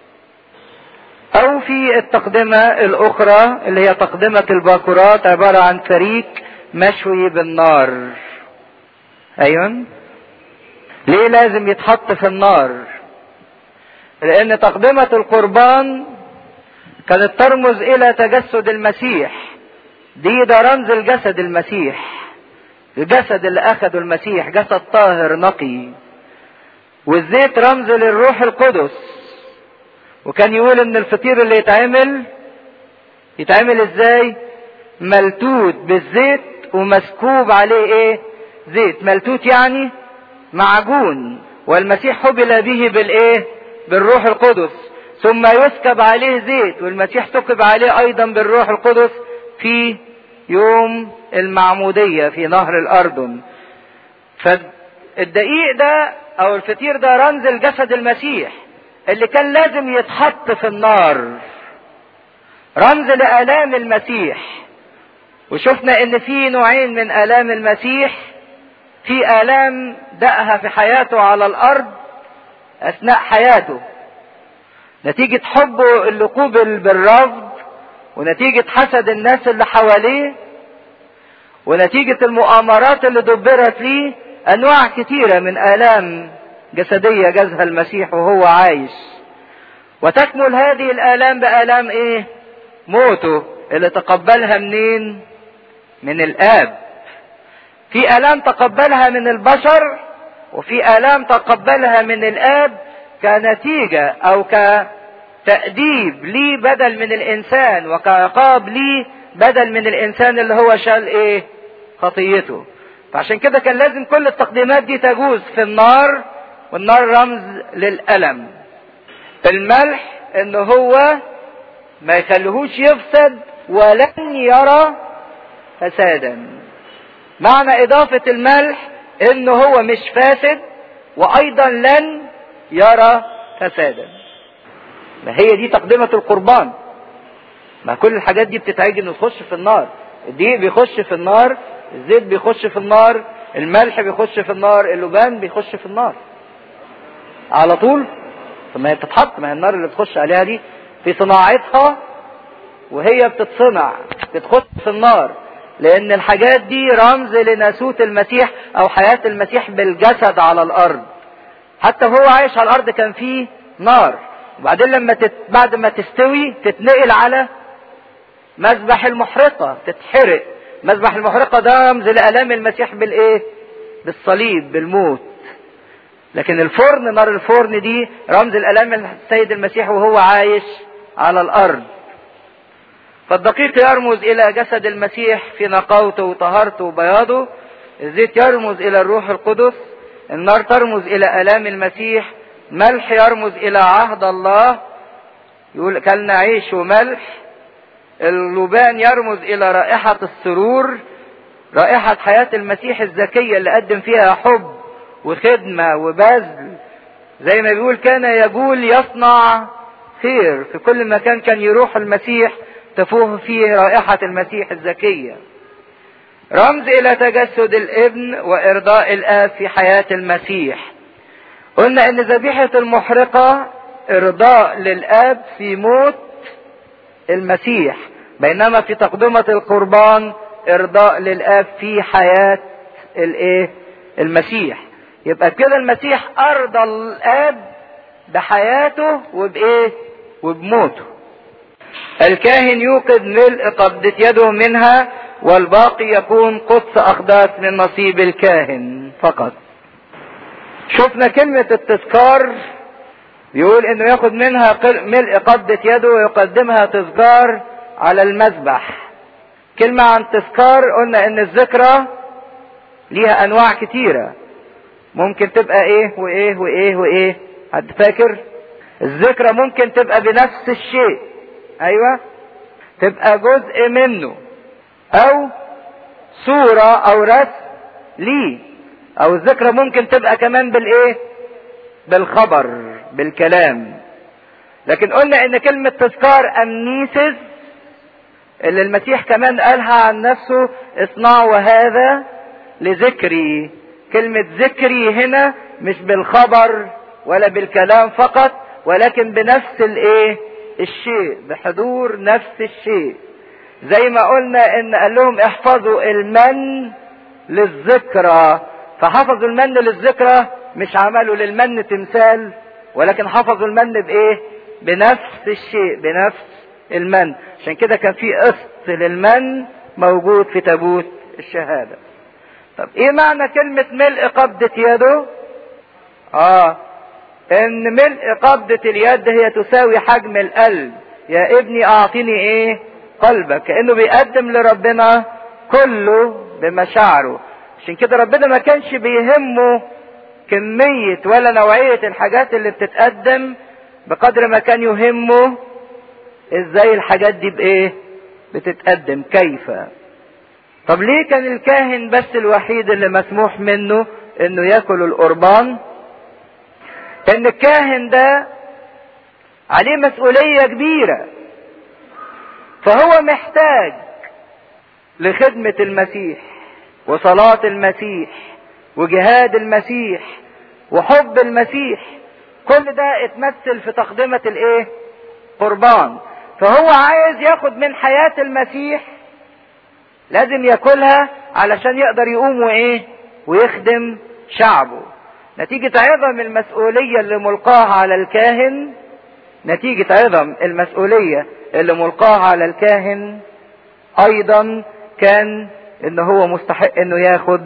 أو في التقدمة الأخرى اللي هي تقدمة الباكورات عبارة عن فريك مشوي بالنار ايوه ليه لازم يتحط في النار لان تقدمة القربان كانت ترمز الى تجسد المسيح دي ده رمز الجسد المسيح الجسد اللي اخده المسيح جسد طاهر نقي والزيت رمز للروح القدس وكان يقول ان الفطير اللي يتعمل يتعمل ازاي ملتوت بالزيت ومسكوب عليه ايه زيت ملتوت يعني معجون والمسيح حبل به بالايه بالروح القدس ثم يسكب عليه زيت والمسيح سكب عليه ايضا بالروح القدس في يوم المعمودية في نهر الاردن فالدقيق ده او الفطير ده رمز الجسد المسيح اللي كان لازم يتحط في النار رمز لآلام المسيح وشفنا ان في نوعين من آلام المسيح في آلام دقها في حياته على الأرض أثناء حياته نتيجة حبه اللي قوبل بالرفض ونتيجة حسد الناس اللي حواليه ونتيجة المؤامرات اللي دبرت ليه أنواع كتيرة من آلام جسدية جازها المسيح وهو عايش وتكمل هذه الآلام بآلام إيه؟ موته اللي تقبلها منين؟ من الآب في آلام تقبلها من البشر وفي آلام تقبلها من الآب كنتيجة أو كتأديب لي بدل من الإنسان وكعقاب لي بدل من الإنسان اللي هو شال إيه؟ خطيته. فعشان كده كان لازم كل التقديمات دي تجوز في النار والنار رمز للألم. الملح إن هو ما يخليهوش يفسد ولن يرى فسادا. معنى إضافة الملح إنه هو مش فاسد وأيضا لن يرى فسادا. ما هي دي تقدمة القربان. ما كل الحاجات دي بتتعجن وتخش في النار. الدقيق بيخش في النار، الزيت بيخش في النار، الملح بيخش في النار، اللبان بيخش في النار. على طول طب ما هي بتتحط ما هي النار اللي بتخش عليها دي في صناعتها وهي بتتصنع بتخش في النار لان الحاجات دي رمز لناسوت المسيح او حياة المسيح بالجسد على الارض حتى وهو عايش على الارض كان فيه نار وبعدين لما تت... بعد ما تستوي تتنقل على مذبح المحرقة تتحرق مذبح المحرقة ده رمز لآلام المسيح بالايه بالصليب بالموت لكن الفرن نار الفرن دي رمز الالام السيد المسيح وهو عايش على الارض فالدقيق يرمز الى جسد المسيح في نقاوته وطهارته وبياضه الزيت يرمز الى الروح القدس النار ترمز الى الام المسيح ملح يرمز الى عهد الله يقول كلنا عيش وملح اللبان يرمز الى رائحة السرور رائحة حياة المسيح الزكية اللي قدم فيها حب وخدمة وبذل زي ما بيقول كان يقول يصنع خير في كل مكان كان يروح المسيح تفوه فيه رائحة المسيح الزكية رمز الى تجسد الابن وارضاء الاب في حياة المسيح قلنا ان ذبيحة المحرقة ارضاء للاب في موت المسيح بينما في تقدمة القربان ارضاء للاب في حياة الايه المسيح يبقى كده المسيح ارضى الاب بحياته وبايه وبموته الكاهن يوقد ملء قبضة يده منها والباقي يكون قدس اقداس من نصيب الكاهن فقط شفنا كلمة التذكار بيقول انه ياخد منها ملء قبضة يده ويقدمها تذكار على المذبح كلمة عن تذكار قلنا ان الذكرى ليها انواع كتيرة ممكن تبقى ايه وايه وايه وايه حد فاكر الذكرى ممكن تبقى بنفس الشيء ايوه تبقى جزء منه او صورة او رسم ليه او الذكرى ممكن تبقى كمان بالايه بالخبر بالكلام لكن قلنا ان كلمة تذكار امنيسز اللي المسيح كمان قالها عن نفسه اصنعوا هذا لذكري كلمة ذكري هنا مش بالخبر ولا بالكلام فقط ولكن بنفس الايه الشيء بحضور نفس الشيء زي ما قلنا ان قال لهم احفظوا المن للذكرى فحفظوا المن للذكرى مش عملوا للمن تمثال ولكن حفظوا المن بايه بنفس الشيء بنفس المن عشان كده كان في قسط للمن موجود في تابوت الشهاده طب ايه معنى كلمة ملء قبضة يده اه ان ملء قبضة اليد هي تساوي حجم القلب يا ابني اعطيني ايه قلبك كأنه بيقدم لربنا كله بمشاعره عشان كده ربنا ما كانش بيهمه كمية ولا نوعية الحاجات اللي بتتقدم بقدر ما كان يهمه ازاي الحاجات دي بايه بتتقدم كيف طب ليه كان الكاهن بس الوحيد اللي مسموح منه انه ياكل القربان ان الكاهن ده عليه مسؤولية كبيرة فهو محتاج لخدمة المسيح وصلاة المسيح وجهاد المسيح وحب المسيح كل ده اتمثل في تقدمة الايه قربان فهو عايز ياخد من حياة المسيح لازم ياكلها علشان يقدر يقوم وايه ويخدم شعبه نتيجة عظم المسؤولية اللي ملقاها على الكاهن نتيجة عظم المسؤولية اللي ملقاها على الكاهن ايضا كان ان هو مستحق انه ياخد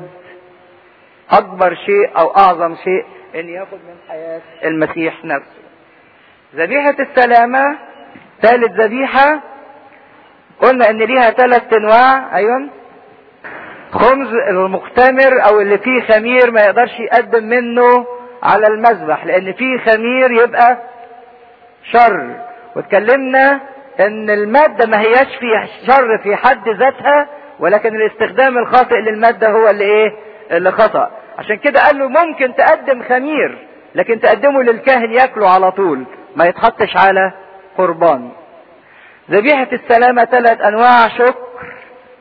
اكبر شيء او اعظم شيء ان ياخد من حياة المسيح نفسه ذبيحة السلامة ثالث ذبيحة قلنا ان ليها ثلاث انواع ايوه خبز المختمر او اللي فيه خمير ما يقدرش يقدم منه على المذبح لان فيه خمير يبقى شر واتكلمنا ان المادة ما هياش فيها شر في حد ذاتها ولكن الاستخدام الخاطئ للمادة هو اللي ايه اللي خطأ عشان كده قال له ممكن تقدم خمير لكن تقدمه للكاهن ياكله على طول ما يتحطش على قربان ذبيحة السلامة ثلاث انواع شكر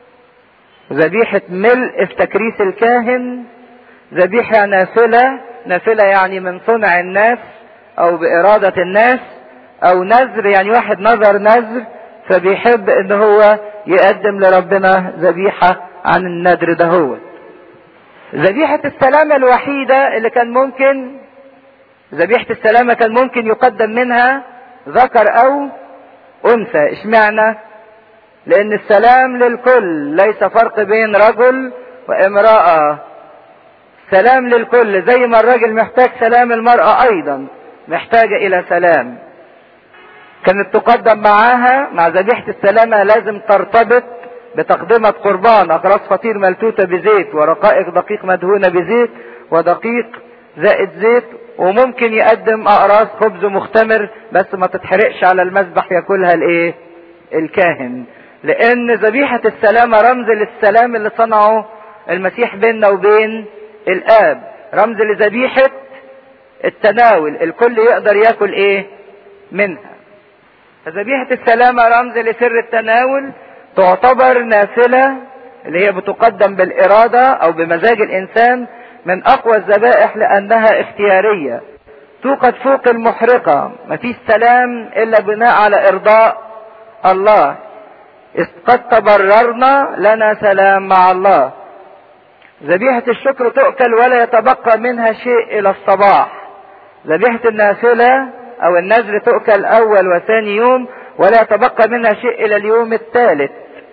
ذبيحة ملء في تكريس الكاهن ذبيحة نافلة نافلة يعني من صنع الناس او بارادة الناس او نذر يعني واحد نذر نذر فبيحب ان هو يقدم لربنا ذبيحة عن النذر ده هو ذبيحة السلامة الوحيدة اللي كان ممكن ذبيحة السلامة كان ممكن يقدم منها ذكر او انثى اشمعنى لان السلام للكل ليس فرق بين رجل وامرأة سلام للكل زي ما الرجل محتاج سلام المرأة ايضا محتاجة الى سلام كانت تقدم معاها مع ذبيحة السلامة لازم ترتبط بتقدمة قربان أقراص فطير ملتوتة بزيت ورقائق دقيق مدهونة بزيت ودقيق زائد زيت وممكن يقدم أقراص خبز مختمر بس ما تتحرقش على المذبح ياكلها الايه الكاهن لأن ذبيحة السلامة رمز للسلام اللي صنعه المسيح بيننا وبين الآب رمز لذبيحة التناول الكل يقدر ياكل ايه منها فذبيحة السلامة رمز لسر التناول تعتبر نافلة اللي هي بتقدم بالإرادة أو بمزاج الإنسان من أقوى الذبائح لأنها اختيارية توقد فوق المحرقة مفيش سلام إلا بناء على إرضاء الله إذ قد تبررنا لنا سلام مع الله ذبيحة الشكر تؤكل ولا يتبقى منها شيء إلى الصباح ذبيحة النافلة أو النذر تؤكل أول وثاني يوم ولا يتبقى منها شيء إلى اليوم الثالث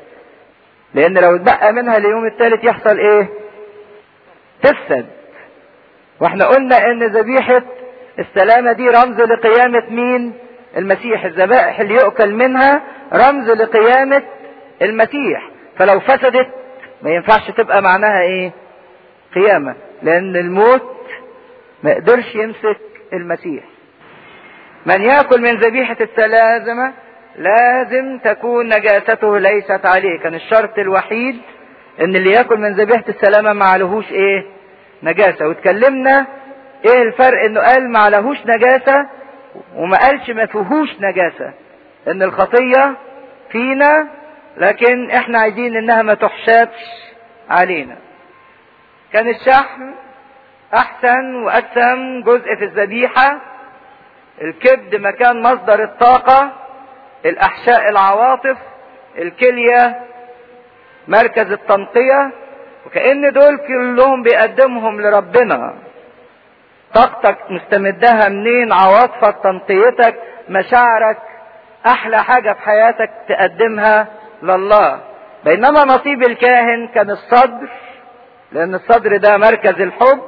لأن لو اتبقى منها اليوم الثالث يحصل إيه؟ تفسد واحنا قلنا ان ذبيحة السلامة دي رمز لقيامة مين المسيح الذبائح اللي يؤكل منها رمز لقيامة المسيح فلو فسدت ما ينفعش تبقى معناها ايه قيامة لان الموت ما يقدرش يمسك المسيح من يأكل من ذبيحة السلازمة لازم تكون نجاسته ليست عليه كان الشرط الوحيد ان اللي ياكل من ذبيحة السلامة ما عليهوش ايه نجاسة واتكلمنا ايه الفرق انه قال ما عليهوش نجاسة وما قالش ما فيهوش نجاسة ان الخطية فينا لكن احنا عايزين انها ما تحشاتش علينا كان الشحم احسن واجسم جزء في الذبيحة الكبد مكان مصدر الطاقة الاحشاء العواطف الكلية مركز التنقية وكأن دول كلهم بيقدمهم لربنا طاقتك مستمدها منين عواطفك تنقيتك مشاعرك احلى حاجة في حياتك تقدمها لله بينما نصيب الكاهن كان الصدر لان الصدر ده مركز الحب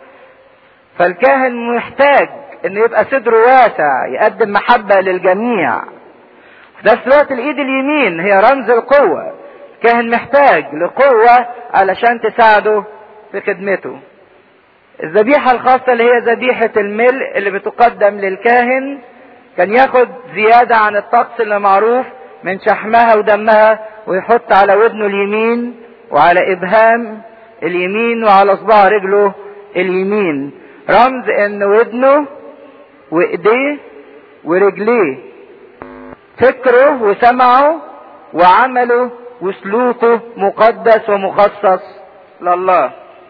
فالكاهن محتاج ان يبقى صدره واسع يقدم محبة للجميع في نفس الوقت الايد اليمين هي رمز القوة الكاهن محتاج لقوة علشان تساعده في خدمته الذبيحة الخاصة اللي هي ذبيحة الملء اللي بتقدم للكاهن كان ياخد زيادة عن الطقس اللي معروف من شحمها ودمها ويحط على ودنه اليمين وعلى ابهام اليمين وعلى صباع رجله اليمين رمز ان ودنه وايديه ورجليه فكره وسمعه وعمله وسلوكه مقدس ومخصص لله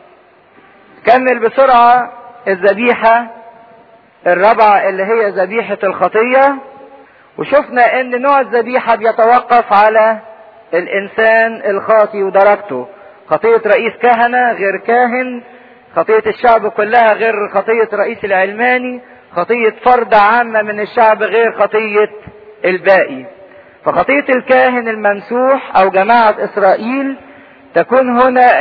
كمل بسرعة الذبيحة الرابعة اللي هي ذبيحة الخطية وشفنا ان نوع الذبيحة بيتوقف على الانسان الخاطي ودرجته خطية رئيس كهنة غير كاهن خطية الشعب كلها غير خطية رئيس العلماني خطية فرد عامة من الشعب غير خطية الباقي فخطية الكاهن الممسوح او جماعة اسرائيل تكون هنا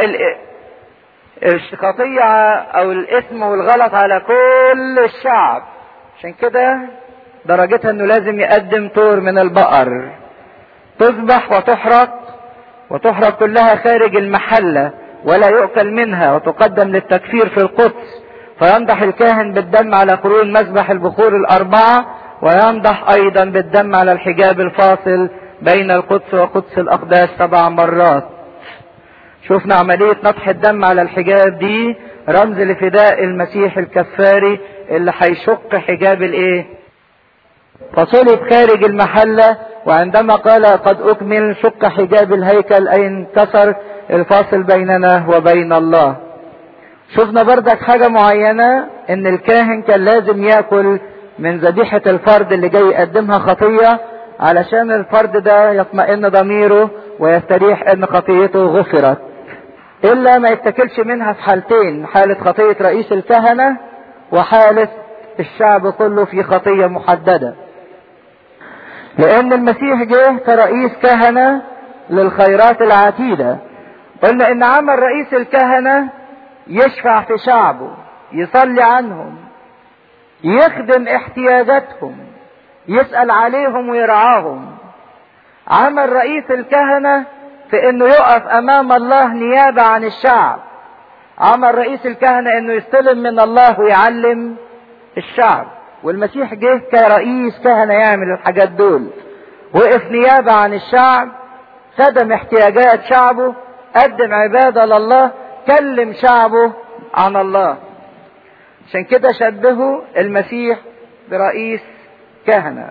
الخطية او الاسم والغلط على كل الشعب عشان كده درجتها انه لازم يقدم طور من البقر تذبح وتحرق وتحرق كلها خارج المحلة ولا يؤكل منها وتقدم للتكفير في القدس فينضح الكاهن بالدم على قرون مذبح البخور الأربعة وينضح أيضا بالدم على الحجاب الفاصل بين القدس وقدس الأقداس سبع مرات شفنا عملية نطح الدم على الحجاب دي رمز لفداء المسيح الكفاري اللي هيشق حجاب الايه فصلب خارج المحلة وعندما قال قد اكمل شق حجاب الهيكل اي انكسر الفاصل بيننا وبين الله شفنا بردك حاجة معينة ان الكاهن كان لازم ياكل من ذبيحة الفرد اللي جاي يقدمها خطية علشان الفرد ده يطمئن ضميره ويستريح ان خطيته غفرت الا ما يتكلش منها في حالتين حالة خطية رئيس الكهنة وحالة الشعب كله في خطية محددة لان المسيح جه كرئيس كهنة للخيرات العتيدة قلنا ان عمل رئيس الكهنة يشفع في شعبه يصلي عنهم يخدم احتياجاتهم يسأل عليهم ويرعاهم عمل رئيس الكهنة في انه يقف امام الله نيابة عن الشعب عمل رئيس الكهنة انه يستلم من الله ويعلم الشعب والمسيح جه كرئيس كهنة يعمل الحاجات دول وقف نيابة عن الشعب خدم احتياجات شعبه قدم عبادة لله كلم شعبه عن الله عشان كده شبهوا المسيح برئيس كهنة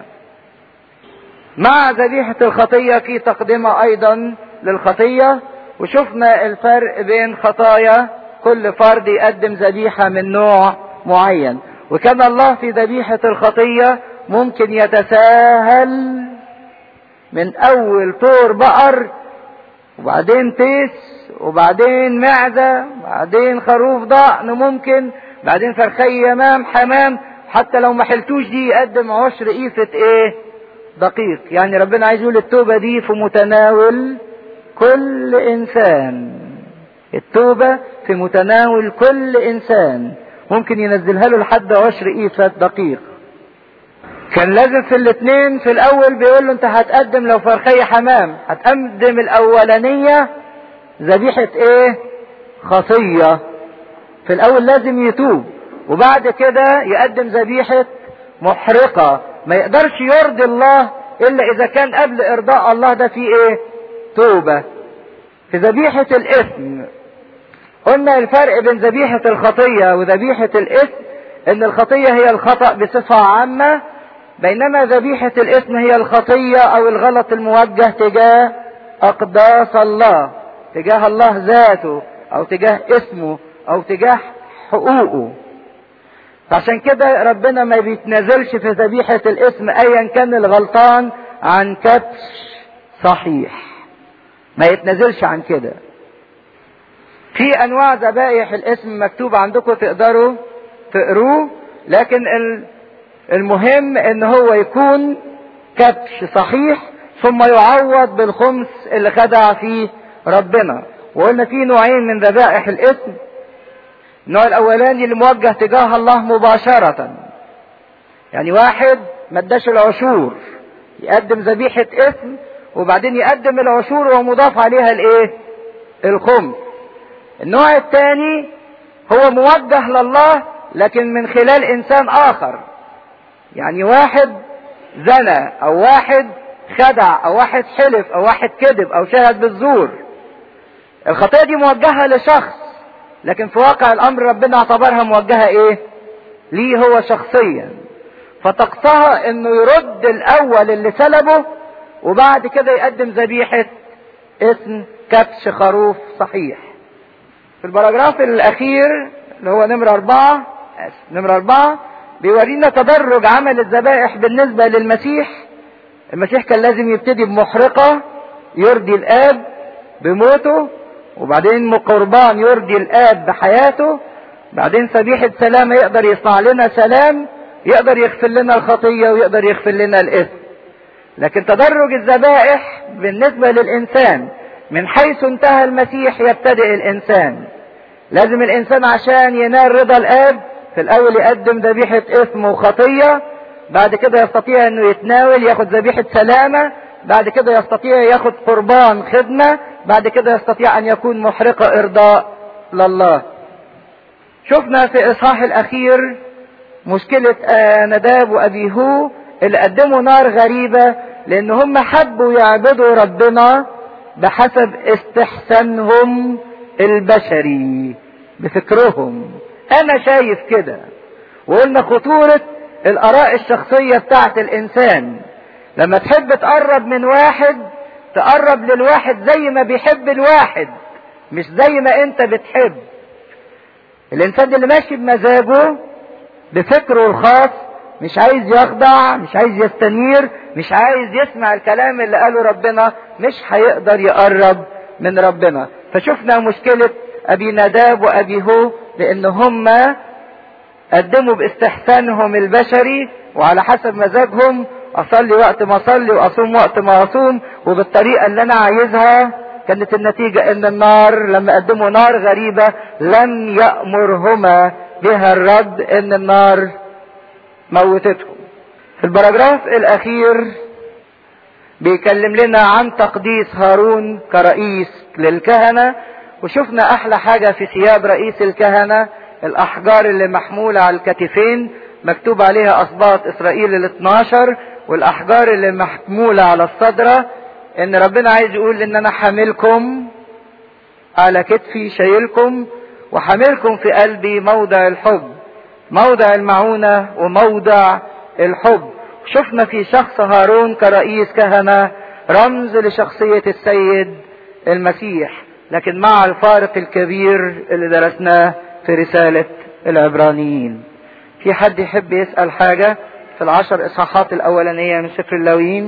مع ذبيحة الخطية في تقدمة أيضا للخطية وشفنا الفرق بين خطايا كل فرد يقدم ذبيحة من نوع معين وكان الله في ذبيحة الخطية ممكن يتساهل من أول طور بقر وبعدين تيس وبعدين معدة وبعدين خروف ضأن ممكن بعدين فرخي يمام حمام حتى لو ما حلتوش دي يقدم عشر قيفة ايه دقيق يعني ربنا عايز يقول التوبة دي في متناول كل انسان التوبة في متناول كل انسان ممكن ينزلها له لحد عشر قيفة دقيق كان لازم في الاثنين في الاول بيقول له انت هتقدم لو فرخية حمام هتقدم الاولانية ذبيحة ايه خطية في الاول لازم يتوب وبعد كده يقدم ذبيحة محرقة ما يقدرش يرضي الله الا اذا كان قبل ارضاء الله ده في ايه توبة في ذبيحة الاثم قلنا الفرق بين ذبيحة الخطية وذبيحة الاثم ان الخطية هي الخطأ بصفة عامة بينما ذبيحة الاثم هي الخطية او الغلط الموجه تجاه اقداس الله تجاه الله ذاته او تجاه اسمه او تجاه حقوقه فعشان كده ربنا ما بيتنازلش في ذبيحة الاسم ايا كان الغلطان عن كبش صحيح ما يتنازلش عن كده في انواع ذبائح الاسم مكتوب عندكم تقدروا تقروه لكن المهم ان هو يكون كبش صحيح ثم يعوض بالخمس اللي خدع فيه ربنا وقلنا في نوعين من ذبائح الاسم النوع الاولاني اللي موجه تجاه الله مباشرة يعني واحد ما اداش العشور يقدم ذبيحة اسم وبعدين يقدم العشور ومضاف عليها الايه الخمس النوع الثاني هو موجه لله لكن من خلال انسان اخر يعني واحد زنى او واحد خدع او واحد حلف او واحد كذب او شهد بالزور الخطية دي موجهة لشخص لكن في واقع الامر ربنا اعتبرها موجهة ايه ليه هو شخصيا فتقصها انه يرد الاول اللي سلبه وبعد كده يقدم ذبيحة اسم كبش خروف صحيح في البراجراف الاخير اللي هو نمرة اربعة نمرة اربعة بيورينا تدرج عمل الذبائح بالنسبة للمسيح المسيح كان لازم يبتدي بمحرقة يرضي الاب بموته وبعدين قربان يرضي الاب بحياته بعدين ذبيحة سلامة يقدر يصنع لنا سلام يقدر يغفر لنا الخطية ويقدر يغفر لنا الاثم لكن تدرج الذبائح بالنسبة للإنسان من حيث انتهى المسيح يبتدئ الإنسان لازم الإنسان عشان ينال رضا الآب في الأول يقدم ذبيحة إثم وخطية بعد كده يستطيع أنه يتناول ياخد ذبيحة سلامة بعد كده يستطيع ياخد قربان خدمة بعد كده يستطيع أن يكون محرقة إرضاء لله شفنا في الإصحاح الأخير مشكلة نداب وأبيهو اللي قدموا نار غريبة لان هم حبوا يعبدوا ربنا بحسب استحسانهم البشري بفكرهم انا شايف كده وقلنا خطورة الاراء الشخصية بتاعت الانسان لما تحب تقرب من واحد تقرب للواحد زي ما بيحب الواحد مش زي ما انت بتحب الانسان اللي ماشي بمزاجه بفكره الخاص مش عايز يخضع مش عايز يستنير مش عايز يسمع الكلام اللي قاله ربنا مش هيقدر يقرب من ربنا فشفنا مشكلة ابي نداب وابي هو لان هم قدموا باستحسانهم البشري وعلى حسب مزاجهم اصلي وقت ما اصلي واصوم وقت ما اصوم وبالطريقة اللي انا عايزها كانت النتيجة ان النار لما قدموا نار غريبة لم يأمرهما بها الرد ان النار موتتهم في البراجراف الاخير بيكلم لنا عن تقديس هارون كرئيس للكهنة وشفنا احلى حاجة في ثياب رئيس الكهنة الاحجار اللي محمولة على الكتفين مكتوب عليها اسباط اسرائيل ال 12 والاحجار اللي محمولة على الصدرة ان ربنا عايز يقول ان انا حاملكم على كتفي شايلكم وحاملكم في قلبي موضع الحب موضع المعونة وموضع الحب شفنا في شخص هارون كرئيس كهنة رمز لشخصية السيد المسيح لكن مع الفارق الكبير اللي درسناه في رسالة العبرانيين في حد يحب يسأل حاجة في العشر إصحاحات الأولانية من سفر اللاويين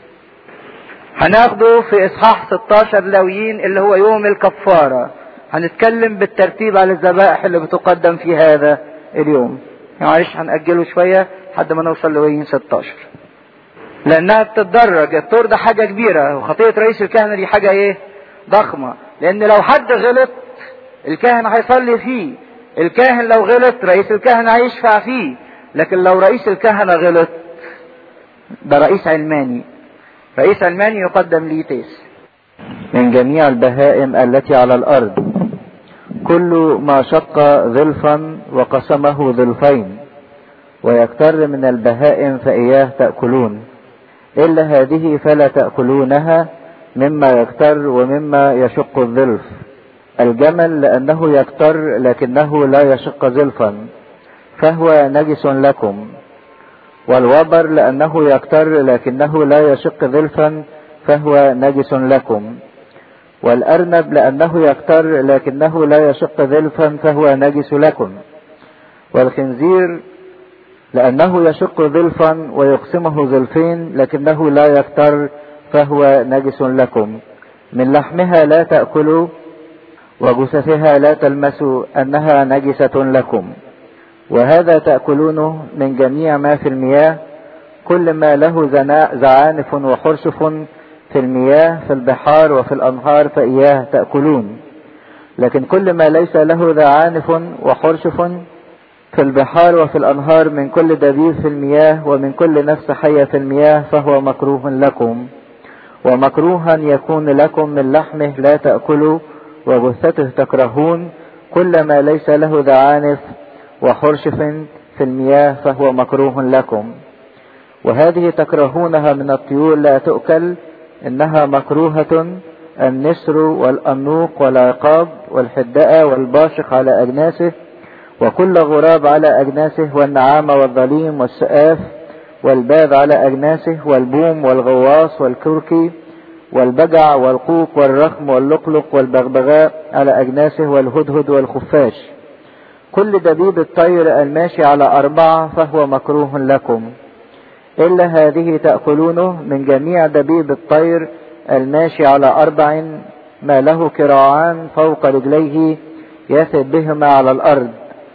هناخده في إصحاح 16 لاويين اللي هو يوم الكفارة هنتكلم بالترتيب على الذبائح اللي بتقدم في هذا اليوم معلش هنأجله شوية لحد ما نوصل للاويين 16 لأنها بتتدرج الطور ده حاجة كبيرة وخطية رئيس الكهنة دي حاجة إيه ضخمة لأن لو حد غلط الكاهن هيصلي فيه الكاهن لو غلط رئيس الكهنة هيشفع فيه لكن لو رئيس الكهنة غلط ده رئيس علماني رئيس علماني يقدم ليه تيس من جميع البهائم التي على الأرض كل ما شق ظلفا وقسمه ظلفين ويكتر من البهائم فإياه تأكلون إلا هذه فلا تأكلونها مما يكتر ومما يشق الظلف الجمل لأنه يكتر لكنه لا يشق ظلفا فهو نجس لكم والوبر لأنه يكتر لكنه لا يشق ظلفا فهو نجس لكم والأرنب لأنه يكتر لكنه لا يشق ظلفا فهو نجس لكم والخنزير لأنه يشق ظلفا ويقسمه ظلفين لكنه لا يكتر فهو نجس لكم من لحمها لا تأكلوا وجثثها لا تلمسوا أنها نجسة لكم وهذا تأكلونه من جميع ما في المياه كل ما له زعانف وحرشف في المياه في البحار وفي الأنهار فإياه تأكلون لكن كل ما ليس له زعانف وحرشف في البحار وفي الأنهار من كل دبيب في المياه ومن كل نفس حية في المياه فهو مكروه لكم ومكروها يكون لكم من لحمه لا تأكلوا وجثته تكرهون كل ما ليس له ذعانف وحرشف في المياه فهو مكروه لكم وهذه تكرهونها من الطيور لا تؤكل إنها مكروهة النسر والأنوق والعقاب والحداء والباشق على أجناسه وكل غراب على أجناسه والنعامة والظليم والسآف والباذ على أجناسه والبوم والغواص والكركي والبجع والقوق والرخم واللقلق والبغبغاء على أجناسه والهدهد والخفاش كل دبيب الطير الماشي على أربعة فهو مكروه لكم إلا هذه تأكلونه من جميع دبيب الطير الماشي على أربع ما له كراعان فوق رجليه يثب بهما على الأرض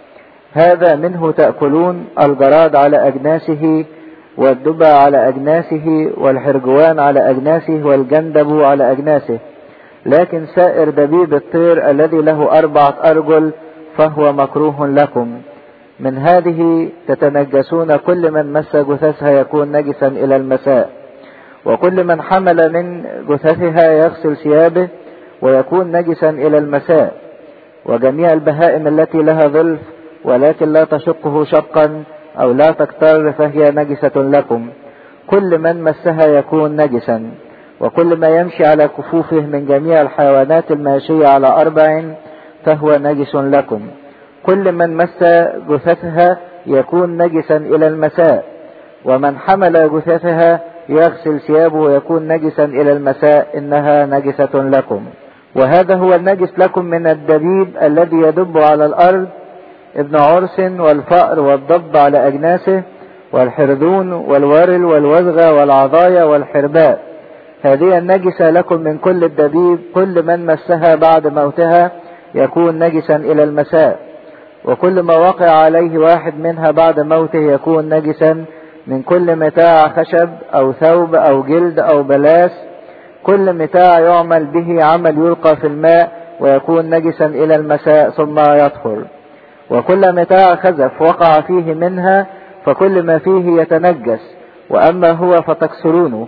هذا منه تأكلون الجراد على أجناسه والدبى على أجناسه والحرجوان على أجناسه والجندب على أجناسه لكن سائر دبيب الطير الذي له أربعة أرجل فهو مكروه لكم من هذه تتنجسون كل من مس جثثها يكون نجسا إلى المساء وكل من حمل من جثثها يغسل ثيابه ويكون نجسا إلى المساء وجميع البهائم التي لها ظلف ولكن لا تشقه شقا أو لا تكتر فهي نجسة لكم كل من مسها يكون نجسا وكل ما يمشي على كفوفه من جميع الحيوانات الماشية على أربع فهو نجس لكم كل من مس جثثها يكون نجسا إلى المساء ومن حمل جثثها يغسل ثيابه ويكون نجسا إلى المساء إنها نجسة لكم وهذا هو النجس لكم من الدبيب الذي يدب على الأرض ابن عرس والفأر والضب على أجناسه والحرذون والورل والوزغة والعضايا والحرباء هذه النجسة لكم من كل الدبيب كل من مسها بعد موتها يكون نجسا إلى المساء وكل ما وقع عليه واحد منها بعد موته يكون نجسا من كل متاع خشب أو ثوب أو جلد أو بلاس كل متاع يعمل به عمل يلقى في الماء ويكون نجسا إلى المساء ثم يطهر وكل متاع خزف وقع فيه منها فكل ما فيه يتنجس وأما هو فتكسرونه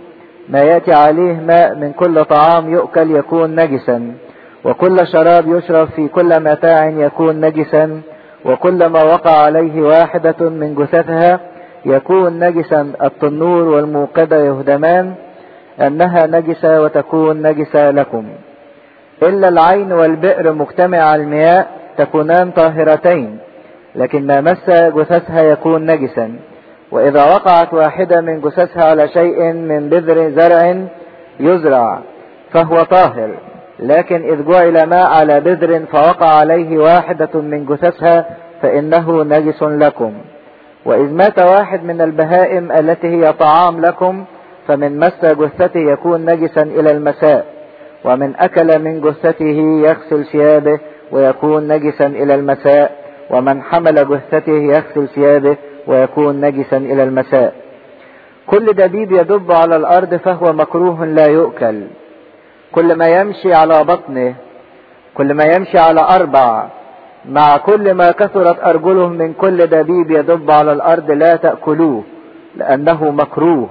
ما يأتي عليه ماء من كل طعام يؤكل يكون نجسا وكل شراب يشرب في كل متاع يكون نجسا وكل ما وقع عليه واحدة من جثثها يكون نجسا التنور والموقدة يهدمان أنها نجسة وتكون نجسة لكم إلا العين والبئر مجتمع المياه تكونان طاهرتين لكن ما مس جثثها يكون نجسا وإذا وقعت واحدة من جثثها على شيء من بذر زرع يزرع فهو طاهر لكن إذ جعل ماء على بذر فوقع عليه واحدة من جثثها فإنه نجس لكم وإذ مات واحد من البهائم التي هي طعام لكم فمن مس جثته يكون نجسا إلى المساء ومن أكل من جثته يغسل ثيابه ويكون نجسا إلى المساء ومن حمل جثته يغسل ثيابه ويكون نجسا إلى المساء كل دبيب يدب على الأرض فهو مكروه لا يؤكل كل ما يمشي على بطنه كل ما يمشي على أربع مع كل ما كثرت أرجله من كل دبيب يدب على الأرض لا تأكلوه لأنه مكروه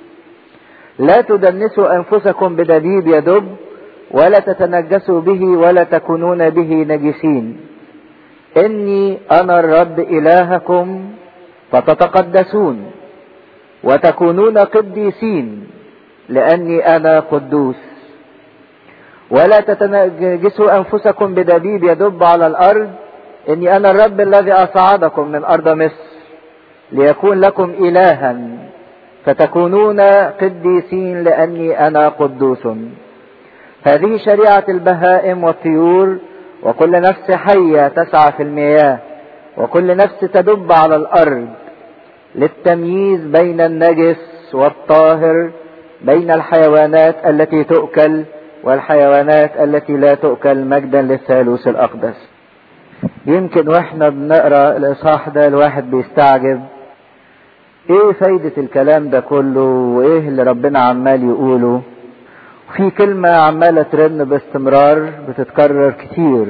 لا تدنسوا أنفسكم بدبيب يدب ولا تتنجسوا به ولا تكونون به نجسين إني أنا الرب إلهكم فتتقدسون وتكونون قديسين لأني أنا قدوس ولا تتنجسوا أنفسكم بدبيب يدب على الأرض إني أنا الرب الذي أصعدكم من أرض مصر ليكون لكم إلها فتكونون قديسين لأني أنا قدوس هذه شريعة البهائم والطيور وكل نفس حية تسعى في المياه وكل نفس تدب على الأرض للتمييز بين النجس والطاهر بين الحيوانات التي تؤكل والحيوانات التي لا تؤكل مجدا للثالوث الأقدس يمكن واحنا بنقرا الاصحاح ده الواحد بيستعجب ايه فايدة الكلام ده كله وايه اللي ربنا عمال يقوله في كلمة عمالة ترن باستمرار بتتكرر كتير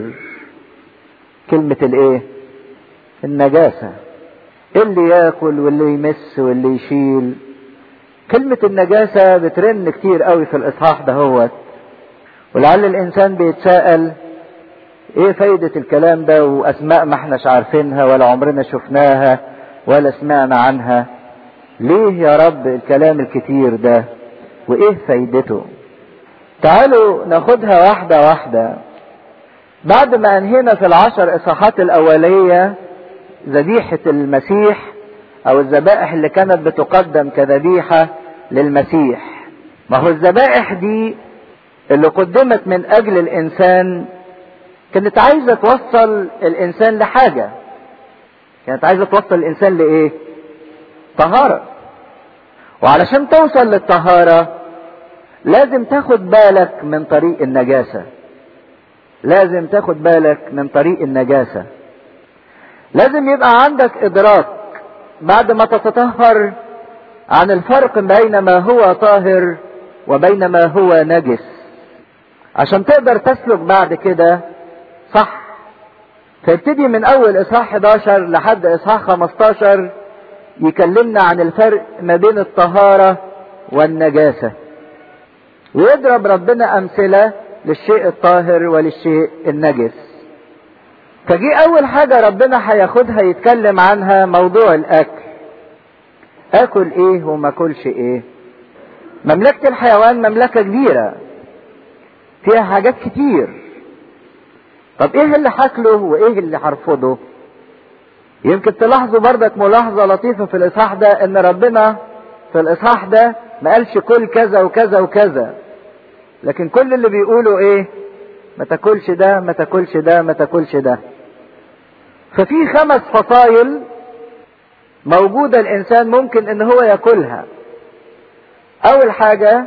كلمة الايه النجاسة اللي ياكل واللي يمس واللي يشيل كلمة النجاسة بترن كتير قوي في الاصحاح ده هوت ولعل الانسان بيتساءل ايه فايدة الكلام ده واسماء ما احناش عارفينها ولا عمرنا شفناها ولا سمعنا عنها ليه يا رب الكلام الكتير ده وايه فايدته تعالوا ناخدها واحدة واحدة بعد ما انهينا في العشر اصحاحات الاولية ذبيحة المسيح او الذبائح اللي كانت بتقدم كذبيحة للمسيح ما هو الذبائح دي اللي قدمت من اجل الانسان كانت عايزة توصل الانسان لحاجة كانت عايزة توصل الانسان لايه طهارة وعلشان توصل للطهارة لازم تاخد بالك من طريق النجاسة لازم تاخد بالك من طريق النجاسة لازم يبقى عندك ادراك بعد ما تتطهر عن الفرق بين ما هو طاهر وبين ما هو نجس عشان تقدر تسلك بعد كده صح فيبتدي من اول اصحاح 11 لحد اصحاح 15 يكلمنا عن الفرق ما بين الطهارة والنجاسة ويضرب ربنا امثلة للشيء الطاهر وللشيء النجس فجي اول حاجة ربنا هياخدها يتكلم عنها موضوع الاكل اكل ايه وما اكلش ايه مملكة الحيوان مملكة كبيرة فيها حاجات كتير طب ايه اللي هاكله وايه اللي هرفضه يمكن تلاحظوا بردك ملاحظة لطيفة في الاصحاح ده ان ربنا في الاصحاح ده ما قالش كل كذا وكذا وكذا لكن كل اللي بيقولوا ايه ما تاكلش ده ما تاكلش ده ما تاكلش ده ففي خمس فصائل موجودة الانسان ممكن ان هو ياكلها اول حاجة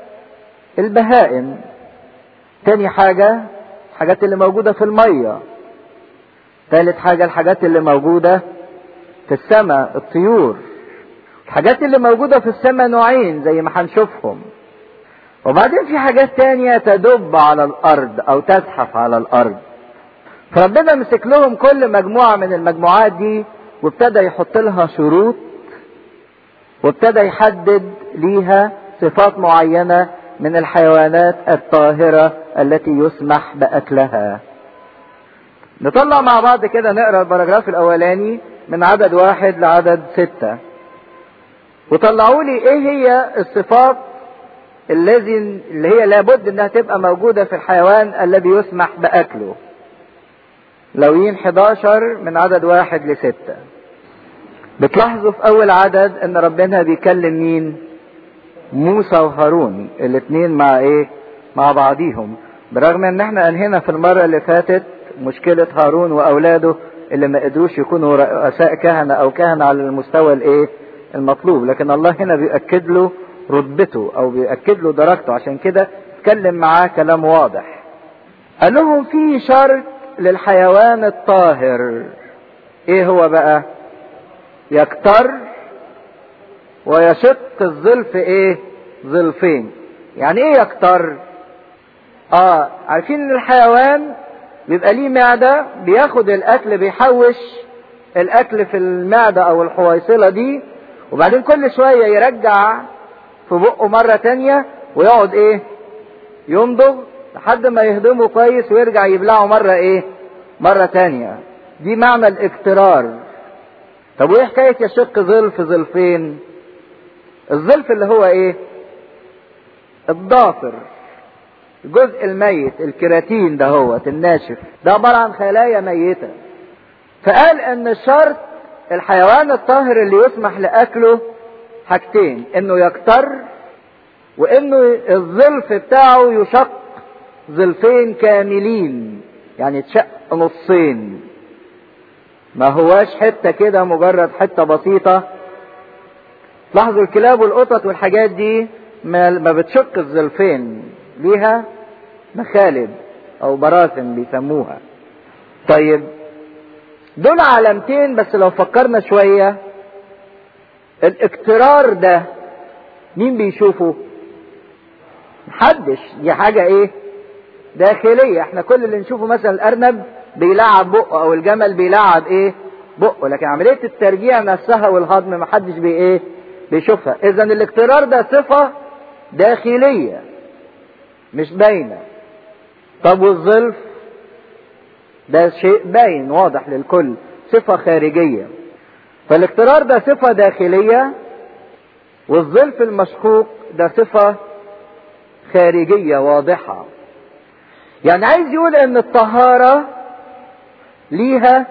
البهائم تاني حاجة الحاجات اللي موجودة في المية ثالث حاجة الحاجات اللي موجودة في السماء الطيور الحاجات اللي موجودة في السماء نوعين زي ما هنشوفهم وبعدين في حاجات تانية تدب على الأرض أو تزحف على الأرض فربنا مسك لهم كل مجموعة من المجموعات دي وابتدى يحط لها شروط وابتدى يحدد ليها صفات معينة من الحيوانات الطاهرة التي يسمح بأكلها نطلع مع بعض كده نقرا البراجراف الاولاني من عدد واحد لعدد ستة وطلعوا لي ايه هي الصفات الذي اللي هي لابد انها تبقى موجودة في الحيوان الذي يسمح باكله لوين 11 من عدد واحد لستة بتلاحظوا في اول عدد ان ربنا بيكلم مين موسى وهارون الاثنين مع ايه مع بعضيهم برغم ان احنا انهينا في المرة اللي فاتت مشكلة هارون واولاده اللي ما قدروش يكونوا رؤساء كهنة او كهنة على المستوى الايه المطلوب لكن الله هنا بيأكد له رتبته او بيأكد له درجته عشان كده اتكلم معاه كلام واضح قال لهم في شرط للحيوان الطاهر ايه هو بقى يكتر ويشق الظلف ايه ظلفين يعني ايه يكتر اه عارفين ان الحيوان بيبقى ليه معدة بياخد الاكل بيحوش الاكل في المعدة او الحويصلة دي وبعدين كل شوية يرجع في بقه مرة تانية ويقعد ايه يمضغ لحد ما يهضمه كويس ويرجع يبلعه مرة ايه مرة تانية دي معنى الاكترار طب وايه حكاية يشق ظلف ظلفين الظلف اللي هو ايه الضافر الجزء الميت الكيراتين ده هو الناشف ده عبارة عن خلايا ميتة فقال ان الشرط الحيوان الطاهر اللي يسمح لاكله حاجتين انه يكتر وانه الظلف بتاعه يشق ظلفين كاملين يعني يتشق نصين ما هواش حتة كده مجرد حتة بسيطة لاحظوا الكلاب والقطط والحاجات دي ما ما بتشق الظلفين ليها مخالب او براثن بيسموها طيب دول علامتين بس لو فكرنا شوية الاكترار ده مين بيشوفه محدش دي حاجة ايه داخلية احنا كل اللي نشوفه مثلا الارنب بيلعب بقه او الجمل بيلعب ايه بقه لكن عملية الترجيع نفسها والهضم محدش بي ايه بيشوفها اذا الاكترار ده صفة داخلية مش باينة طب والظلف ده شيء باين واضح للكل صفة خارجية فالاكترار ده صفة داخلية والظلف المشقوق ده صفة خارجية واضحة يعني عايز يقول ان الطهارة ليها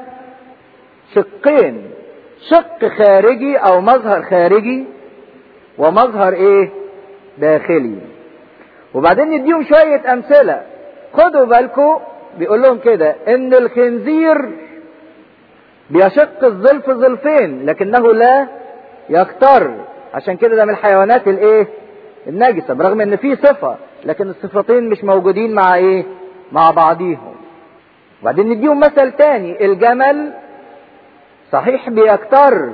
شقين شق خارجي او مظهر خارجي ومظهر ايه داخلي وبعدين نديهم شوية امثلة خدوا بالكم بيقول لهم كده ان الخنزير بيشق الظلف ظلفين لكنه لا يكتر عشان كده ده من الحيوانات الايه النجسة برغم ان في صفة لكن الصفتين مش موجودين مع ايه مع بعضيهم وبعدين نديهم مثل تاني الجمل صحيح بيكتر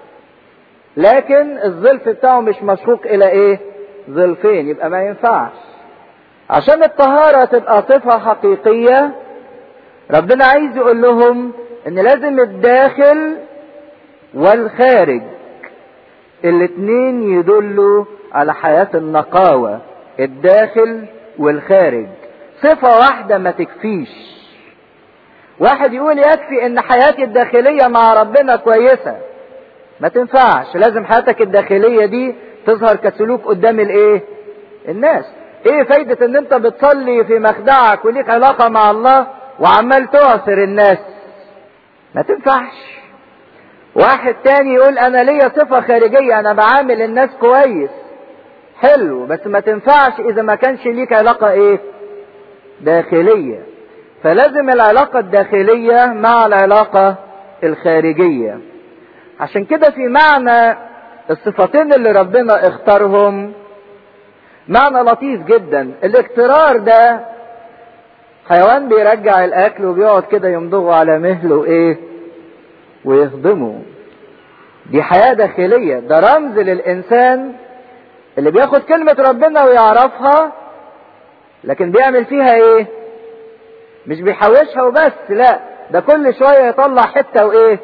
لكن الظلف بتاعه مش مشقوق الى ايه ظلفين يبقى ما ينفعش عشان الطهارة تبقى صفة حقيقية ربنا عايز يقول لهم ان لازم الداخل والخارج الاتنين يدلوا على حياة النقاوة الداخل والخارج صفة واحدة ما تكفيش واحد يقول يكفي ان حياتي الداخلية مع ربنا كويسة ما تنفعش لازم حياتك الداخلية دي تظهر كسلوك قدام الايه الناس ايه فايدة ان انت بتصلي في مخدعك وليك علاقة مع الله وعمال تعصر الناس ما تنفعش واحد تاني يقول انا ليا صفة خارجية انا بعامل الناس كويس حلو بس ما تنفعش اذا ما كانش ليك علاقة ايه داخلية فلازم العلاقة الداخلية مع العلاقة الخارجية عشان كده في معنى الصفتين اللي ربنا اختارهم معنى لطيف جدا الاكترار ده حيوان بيرجع الاكل وبيقعد كده يمضغه على مهله ايه ويهضمه دي حياة داخلية ده رمز للإنسان اللي بياخد كلمة ربنا ويعرفها لكن بيعمل فيها ايه مش بيحوشها وبس لا ده كل شوية يطلع حتة وايه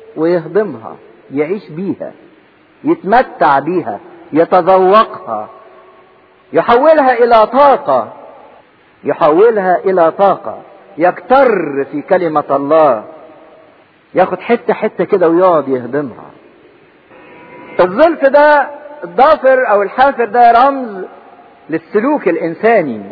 ويهضمها يعيش بيها يتمتع بيها يتذوقها يحولها الى طاقة يحولها الى طاقة يكتر في كلمة الله ياخد حتة حتة كده ويقعد يهضمها الظلف ده الضافر او الحافر ده رمز للسلوك الانساني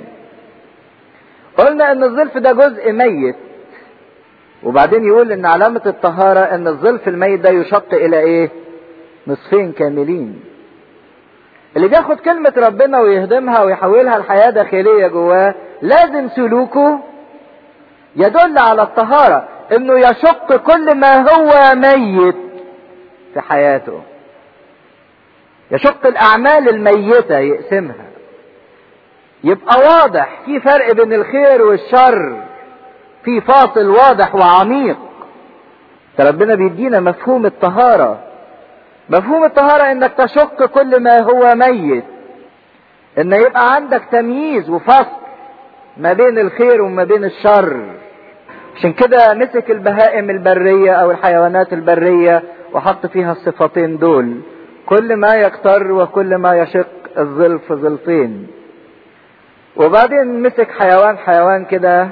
قلنا ان الظلف ده جزء ميت وبعدين يقول ان علامة الطهارة ان الظلف الميت ده يشق الى ايه نصفين كاملين اللي بياخد كلمة ربنا ويهضمها ويحولها لحياة داخلية جواه لازم سلوكه يدل على الطهارة انه يشق كل ما هو ميت في حياته يشق الاعمال الميتة يقسمها يبقى واضح في فرق بين الخير والشر في فاصل واضح وعميق فربنا بيدينا مفهوم الطهارة مفهوم الطهارة انك تشق كل ما هو ميت ان يبقى عندك تمييز وفصل ما بين الخير وما بين الشر عشان كده مسك البهائم البرية او الحيوانات البرية وحط فيها الصفتين دول كل ما يكتر وكل ما يشق الظلف ظلفين وبعدين مسك حيوان حيوان كده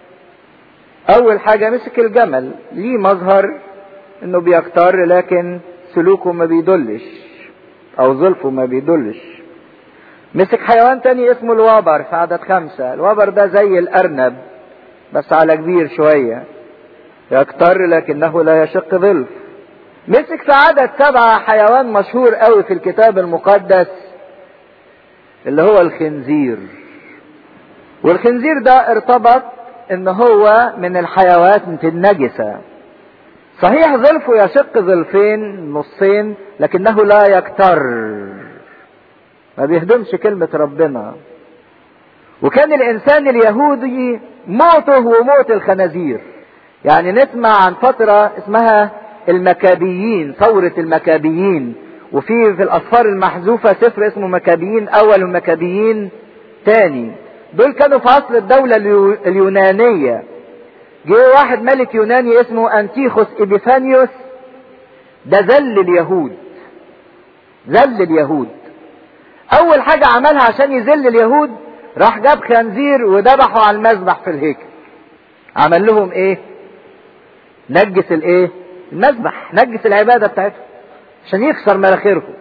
اول حاجة مسك الجمل ليه مظهر انه بيكتر لكن سلوكه ما بيدلش او ظلفه ما بيدلش مسك حيوان تاني اسمه الوبر في عدد خمسة الوبر ده زي الارنب بس على كبير شوية يكتر لكنه لا يشق ظلف مسك في عدد سبعة حيوان مشهور قوي في الكتاب المقدس اللي هو الخنزير والخنزير ده ارتبط ان هو من الحيوانات النجسة صحيح ظلفه يشق ظلفين نصين لكنه لا يكتر ما بيهدمش كلمة ربنا وكان الانسان اليهودي موته وموت الخنازير يعني نسمع عن فترة اسمها المكابيين ثورة المكابيين وفي في الاسفار المحذوفة سفر اسمه مكابيين اول ومكابيين تاني دول كانوا في عصر الدولة اليونانية جه واحد ملك يوناني اسمه انتيخوس ابيفانيوس ده ذل اليهود ذل اليهود اول حاجة عملها عشان يذل اليهود راح جاب خنزير وذبحه على المذبح في الهيكل عمل لهم ايه نجس الايه المذبح نجس العبادة بتاعتهم عشان يكسر مناخيرهم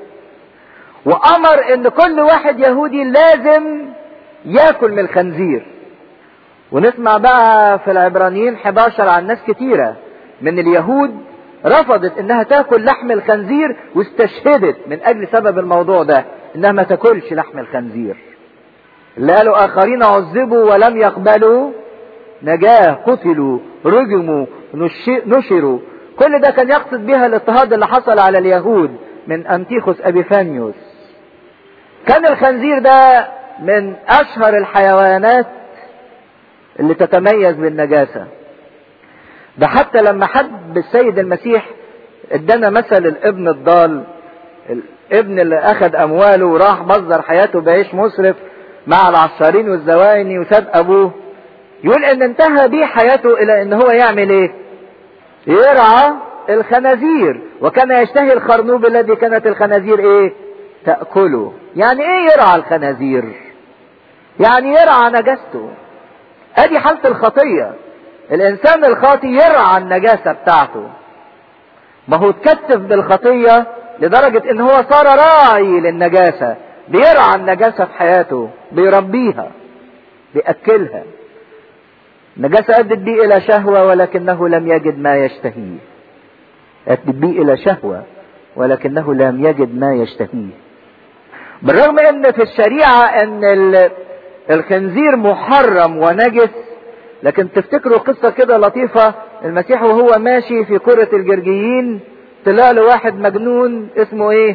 وامر ان كل واحد يهودي لازم ياكل من الخنزير ونسمع بقى في العبرانيين 11 عن ناس كتيرة من اليهود رفضت انها تاكل لحم الخنزير واستشهدت من اجل سبب الموضوع ده انها ما تاكلش لحم الخنزير اللي قالوا اخرين عذبوا ولم يقبلوا نجاه قتلوا رجموا نشروا كل ده كان يقصد بها الاضطهاد اللي حصل على اليهود من انتيخوس ابيفانيوس كان الخنزير ده من اشهر الحيوانات اللي تتميز بالنجاسة ده حتى لما حب السيد المسيح ادانا مثل الابن الضال الابن اللي اخذ امواله وراح بذر حياته بعيش مسرف مع العشارين والزواني وساب ابوه يقول ان انتهى بيه حياته الى ان هو يعمل ايه يرعى الخنازير وكان يشتهي الخرنوب الذي كانت الخنازير ايه تأكله يعني ايه يرعى الخنازير يعني يرعى نجاسته ادي حالة الخطية الانسان الخاطي يرعى النجاسة بتاعته ما هو اتكتف بالخطية لدرجة ان هو صار راعي للنجاسة بيرعى النجاسة في حياته بيربيها بيأكلها النجاسة أدت بيه إلى شهوة ولكنه لم يجد ما يشتهيه أدت بيه إلى شهوة ولكنه لم يجد ما يشتهيه بالرغم ان في الشريعة ان الخنزير محرم ونجس لكن تفتكروا قصة كده لطيفة المسيح وهو ماشي في قرة الجرجيين طلع له واحد مجنون اسمه ايه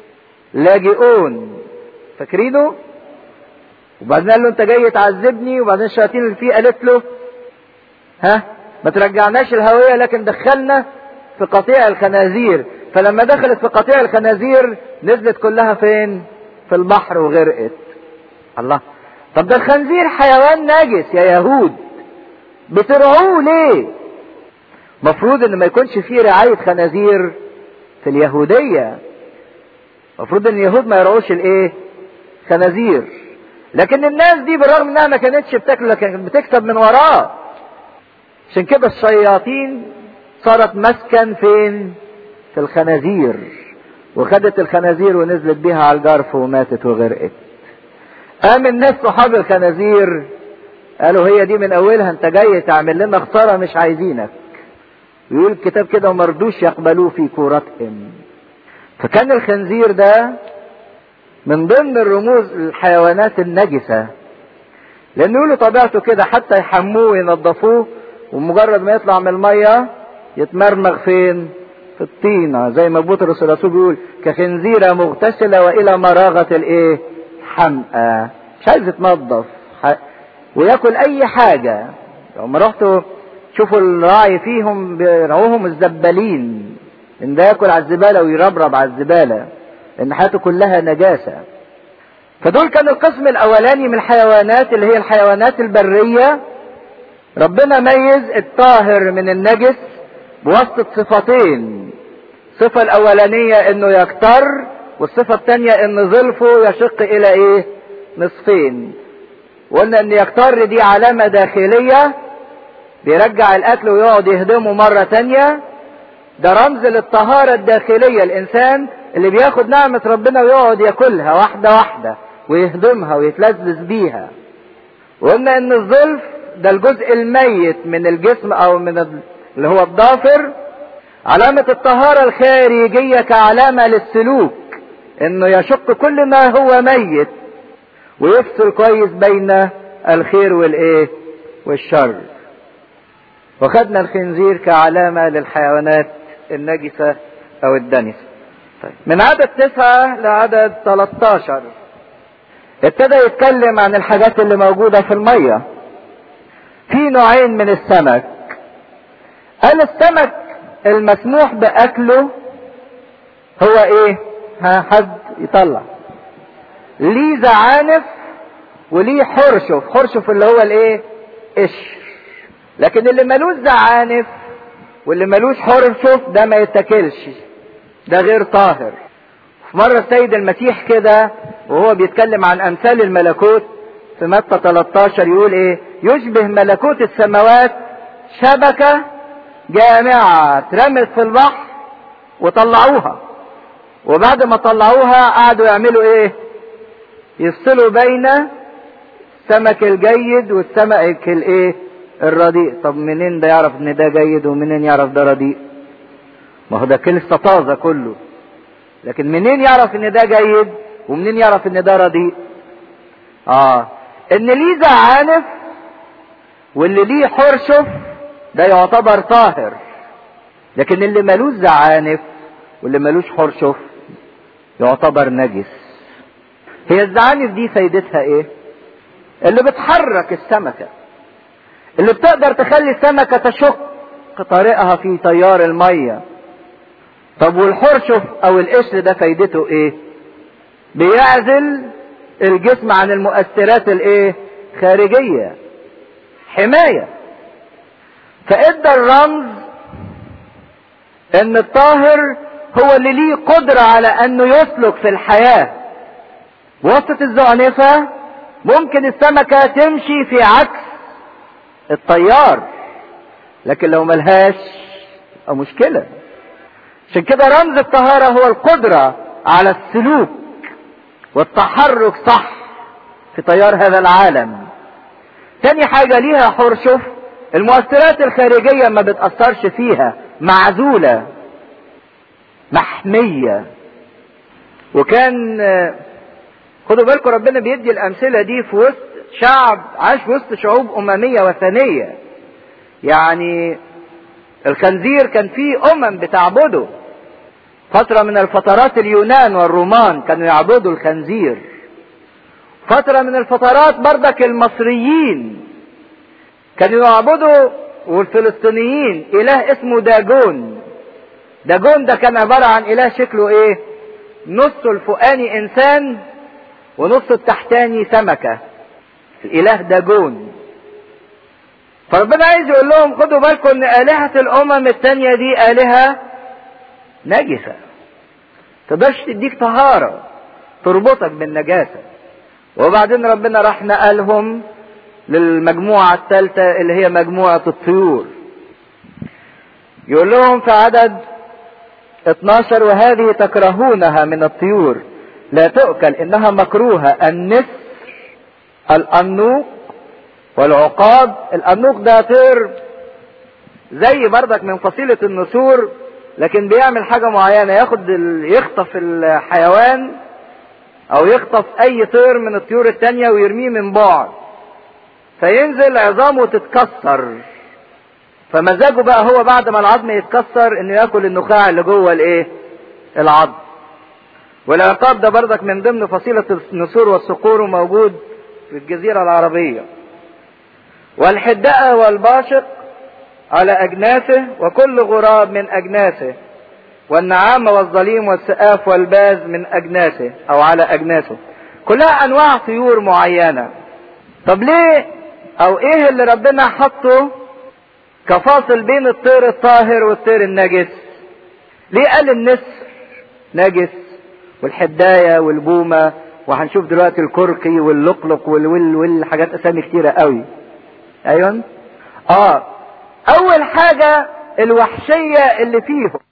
لاجئون فاكرينه وبعدين قال له انت جاي تعذبني وبعدين الشياطين اللي فيه قالت له ها ما ترجعناش الهوية لكن دخلنا في قطيع الخنازير فلما دخلت في قطيع الخنازير نزلت كلها فين في البحر وغرقت الله طب ده الخنزير حيوان نجس يا يهود بترعوه ليه مفروض ان ما يكونش فيه رعاية خنازير في اليهودية مفروض ان اليهود ما يرعوش الايه خنازير لكن الناس دي بالرغم انها ما كانتش بتاكل لكن بتكسب من وراه عشان كده الشياطين صارت مسكن فين في الخنازير وخدت الخنازير ونزلت بيها على الجرف وماتت وغرقت قام الناس صحاب الخنازير قالوا هي دي من اولها انت جاي تعمل لنا خساره مش عايزينك يقول الكتاب كده ومردوش يقبلوه في كورتهم فكان الخنزير ده من ضمن الرموز الحيوانات النجسة لأنه يقولوا طبيعته كده حتى يحموه وينضفوه ومجرد ما يطلع من المية يتمرمغ فين؟ في الطينة زي ما بطرس الرسول بيقول كخنزيرة مغتسلة وإلى مراغة الإيه؟ حمقى مش عايز يتنضف وياكل أي حاجة لما رحتوا شوفوا الراعي فيهم بيرعوهم الزبالين ان ده ياكل على الزبالة ويربرب على الزبالة ان حياته كلها نجاسة فدول كان القسم الاولاني من الحيوانات اللي هي الحيوانات البرية ربنا ميز الطاهر من النجس بواسطة صفتين الصفة الاولانية انه يكتر والصفة الثانية ان ظلفه يشق الى ايه نصفين وقلنا ان يكتر دي علامة داخلية بيرجع الاكل ويقعد يهدمه مرة تانية ده رمز للطهارة الداخلية الانسان اللي بياخد نعمة ربنا ويقعد ياكلها واحدة واحدة ويهضمها ويتلذذ بيها وقلنا ان الظلف ده الجزء الميت من الجسم او من اللي هو الضافر علامة الطهارة الخارجية كعلامة للسلوك انه يشق كل ما هو ميت ويفصل كويس بين الخير والايه والشر وخدنا الخنزير كعلامة للحيوانات النجسة او الدنسة طيب. من عدد تسعة لعدد 13 ابتدى يتكلم عن الحاجات اللي موجودة في المية في نوعين من السمك قال السمك المسموح بأكله هو ايه ها حد يطلع ليه زعانف وليه حرشف حرشف اللي هو الايه قشر لكن اللي ملوش زعانف واللي ملوش حرشف ده ما يتاكلش ده غير طاهر في مرة السيد المسيح كده وهو بيتكلم عن أمثال الملكوت في متى 13 يقول إيه؟ يشبه ملكوت السماوات شبكة جامعة اترمت في البحر وطلعوها وبعد ما طلعوها قعدوا يعملوا إيه؟ يفصلوا بين السمك الجيد والسمك الإيه؟ الرديء طب منين ده يعرف إن ده جيد ومنين يعرف ده رديء؟ ما هو ده لسه طازة كله لكن منين يعرف ان ده جيد ومنين يعرف ان ده رديء اه ان ليه زعانف واللي ليه حرشف ده يعتبر طاهر لكن اللي ملوش زعانف واللي ملوش حرشف يعتبر نجس هي الزعانف دي فايدتها ايه اللي بتحرك السمكة اللي بتقدر تخلي السمكة تشق طريقها في تيار الميه طب والحرشف او القشر ده فايدته ايه بيعزل الجسم عن المؤثرات الايه خارجية حماية فادى الرمز ان الطاهر هو اللي ليه قدرة على انه يسلك في الحياة بواسطة الزعنفة ممكن السمكة تمشي في عكس الطيار لكن لو ملهاش او مشكله عشان كده رمز الطهارة هو القدرة على السلوك والتحرك صح في تيار هذا العالم تاني حاجة ليها حرشف المؤثرات الخارجية ما بتأثرش فيها معزولة محمية وكان خدوا بالكم ربنا بيدي الأمثلة دي في وسط شعب عاش في وسط شعوب أممية وثنية يعني الخنزير كان فيه أمم بتعبده فترة من الفترات اليونان والرومان كانوا يعبدوا الخنزير فترة من الفترات بردك المصريين كانوا يعبدوا والفلسطينيين إله اسمه داجون داجون ده كان عبارة عن إله شكله إيه نصه الفوقاني إنسان ونصه التحتاني سمكة الإله داجون فربنا عايز يقول لهم خدوا بالكم ان آلهة الأمم التانية دي آلهة نجسة تقدرش تديك طهارة تربطك بالنجاسة وبعدين ربنا راح نقلهم للمجموعة الثالثة اللي هي مجموعة الطيور يقول لهم في عدد 12 وهذه تكرهونها من الطيور لا تؤكل انها مكروهة النسر الانوق والعقاب الانوق ده طير زي بردك من فصيلة النسور لكن بيعمل حاجة معينة ياخد ال... يخطف الحيوان او يخطف اي طير من الطيور التانية ويرميه من بعد فينزل عظامه تتكسر فمزاجه بقى هو بعد ما العظم يتكسر انه ياكل النخاع اللي جوه الايه العظم والعقاب ده بردك من ضمن فصيلة النسور والصقور موجود في الجزيرة العربية والحدقة والباشق على أجناسه وكل غراب من أجناسه والنعامة والظليم والسآف والباز من أجناسه أو على أجناسه كلها أنواع طيور معينة طب ليه أو إيه اللي ربنا حطه كفاصل بين الطير الطاهر والطير النجس ليه قال النسر نجس والحداية والبومة وهنشوف دلوقتي الكركي واللقلق والول والحاجات اسامي كتيرة قوي ايوه اه اول حاجة الوحشية اللي فيهم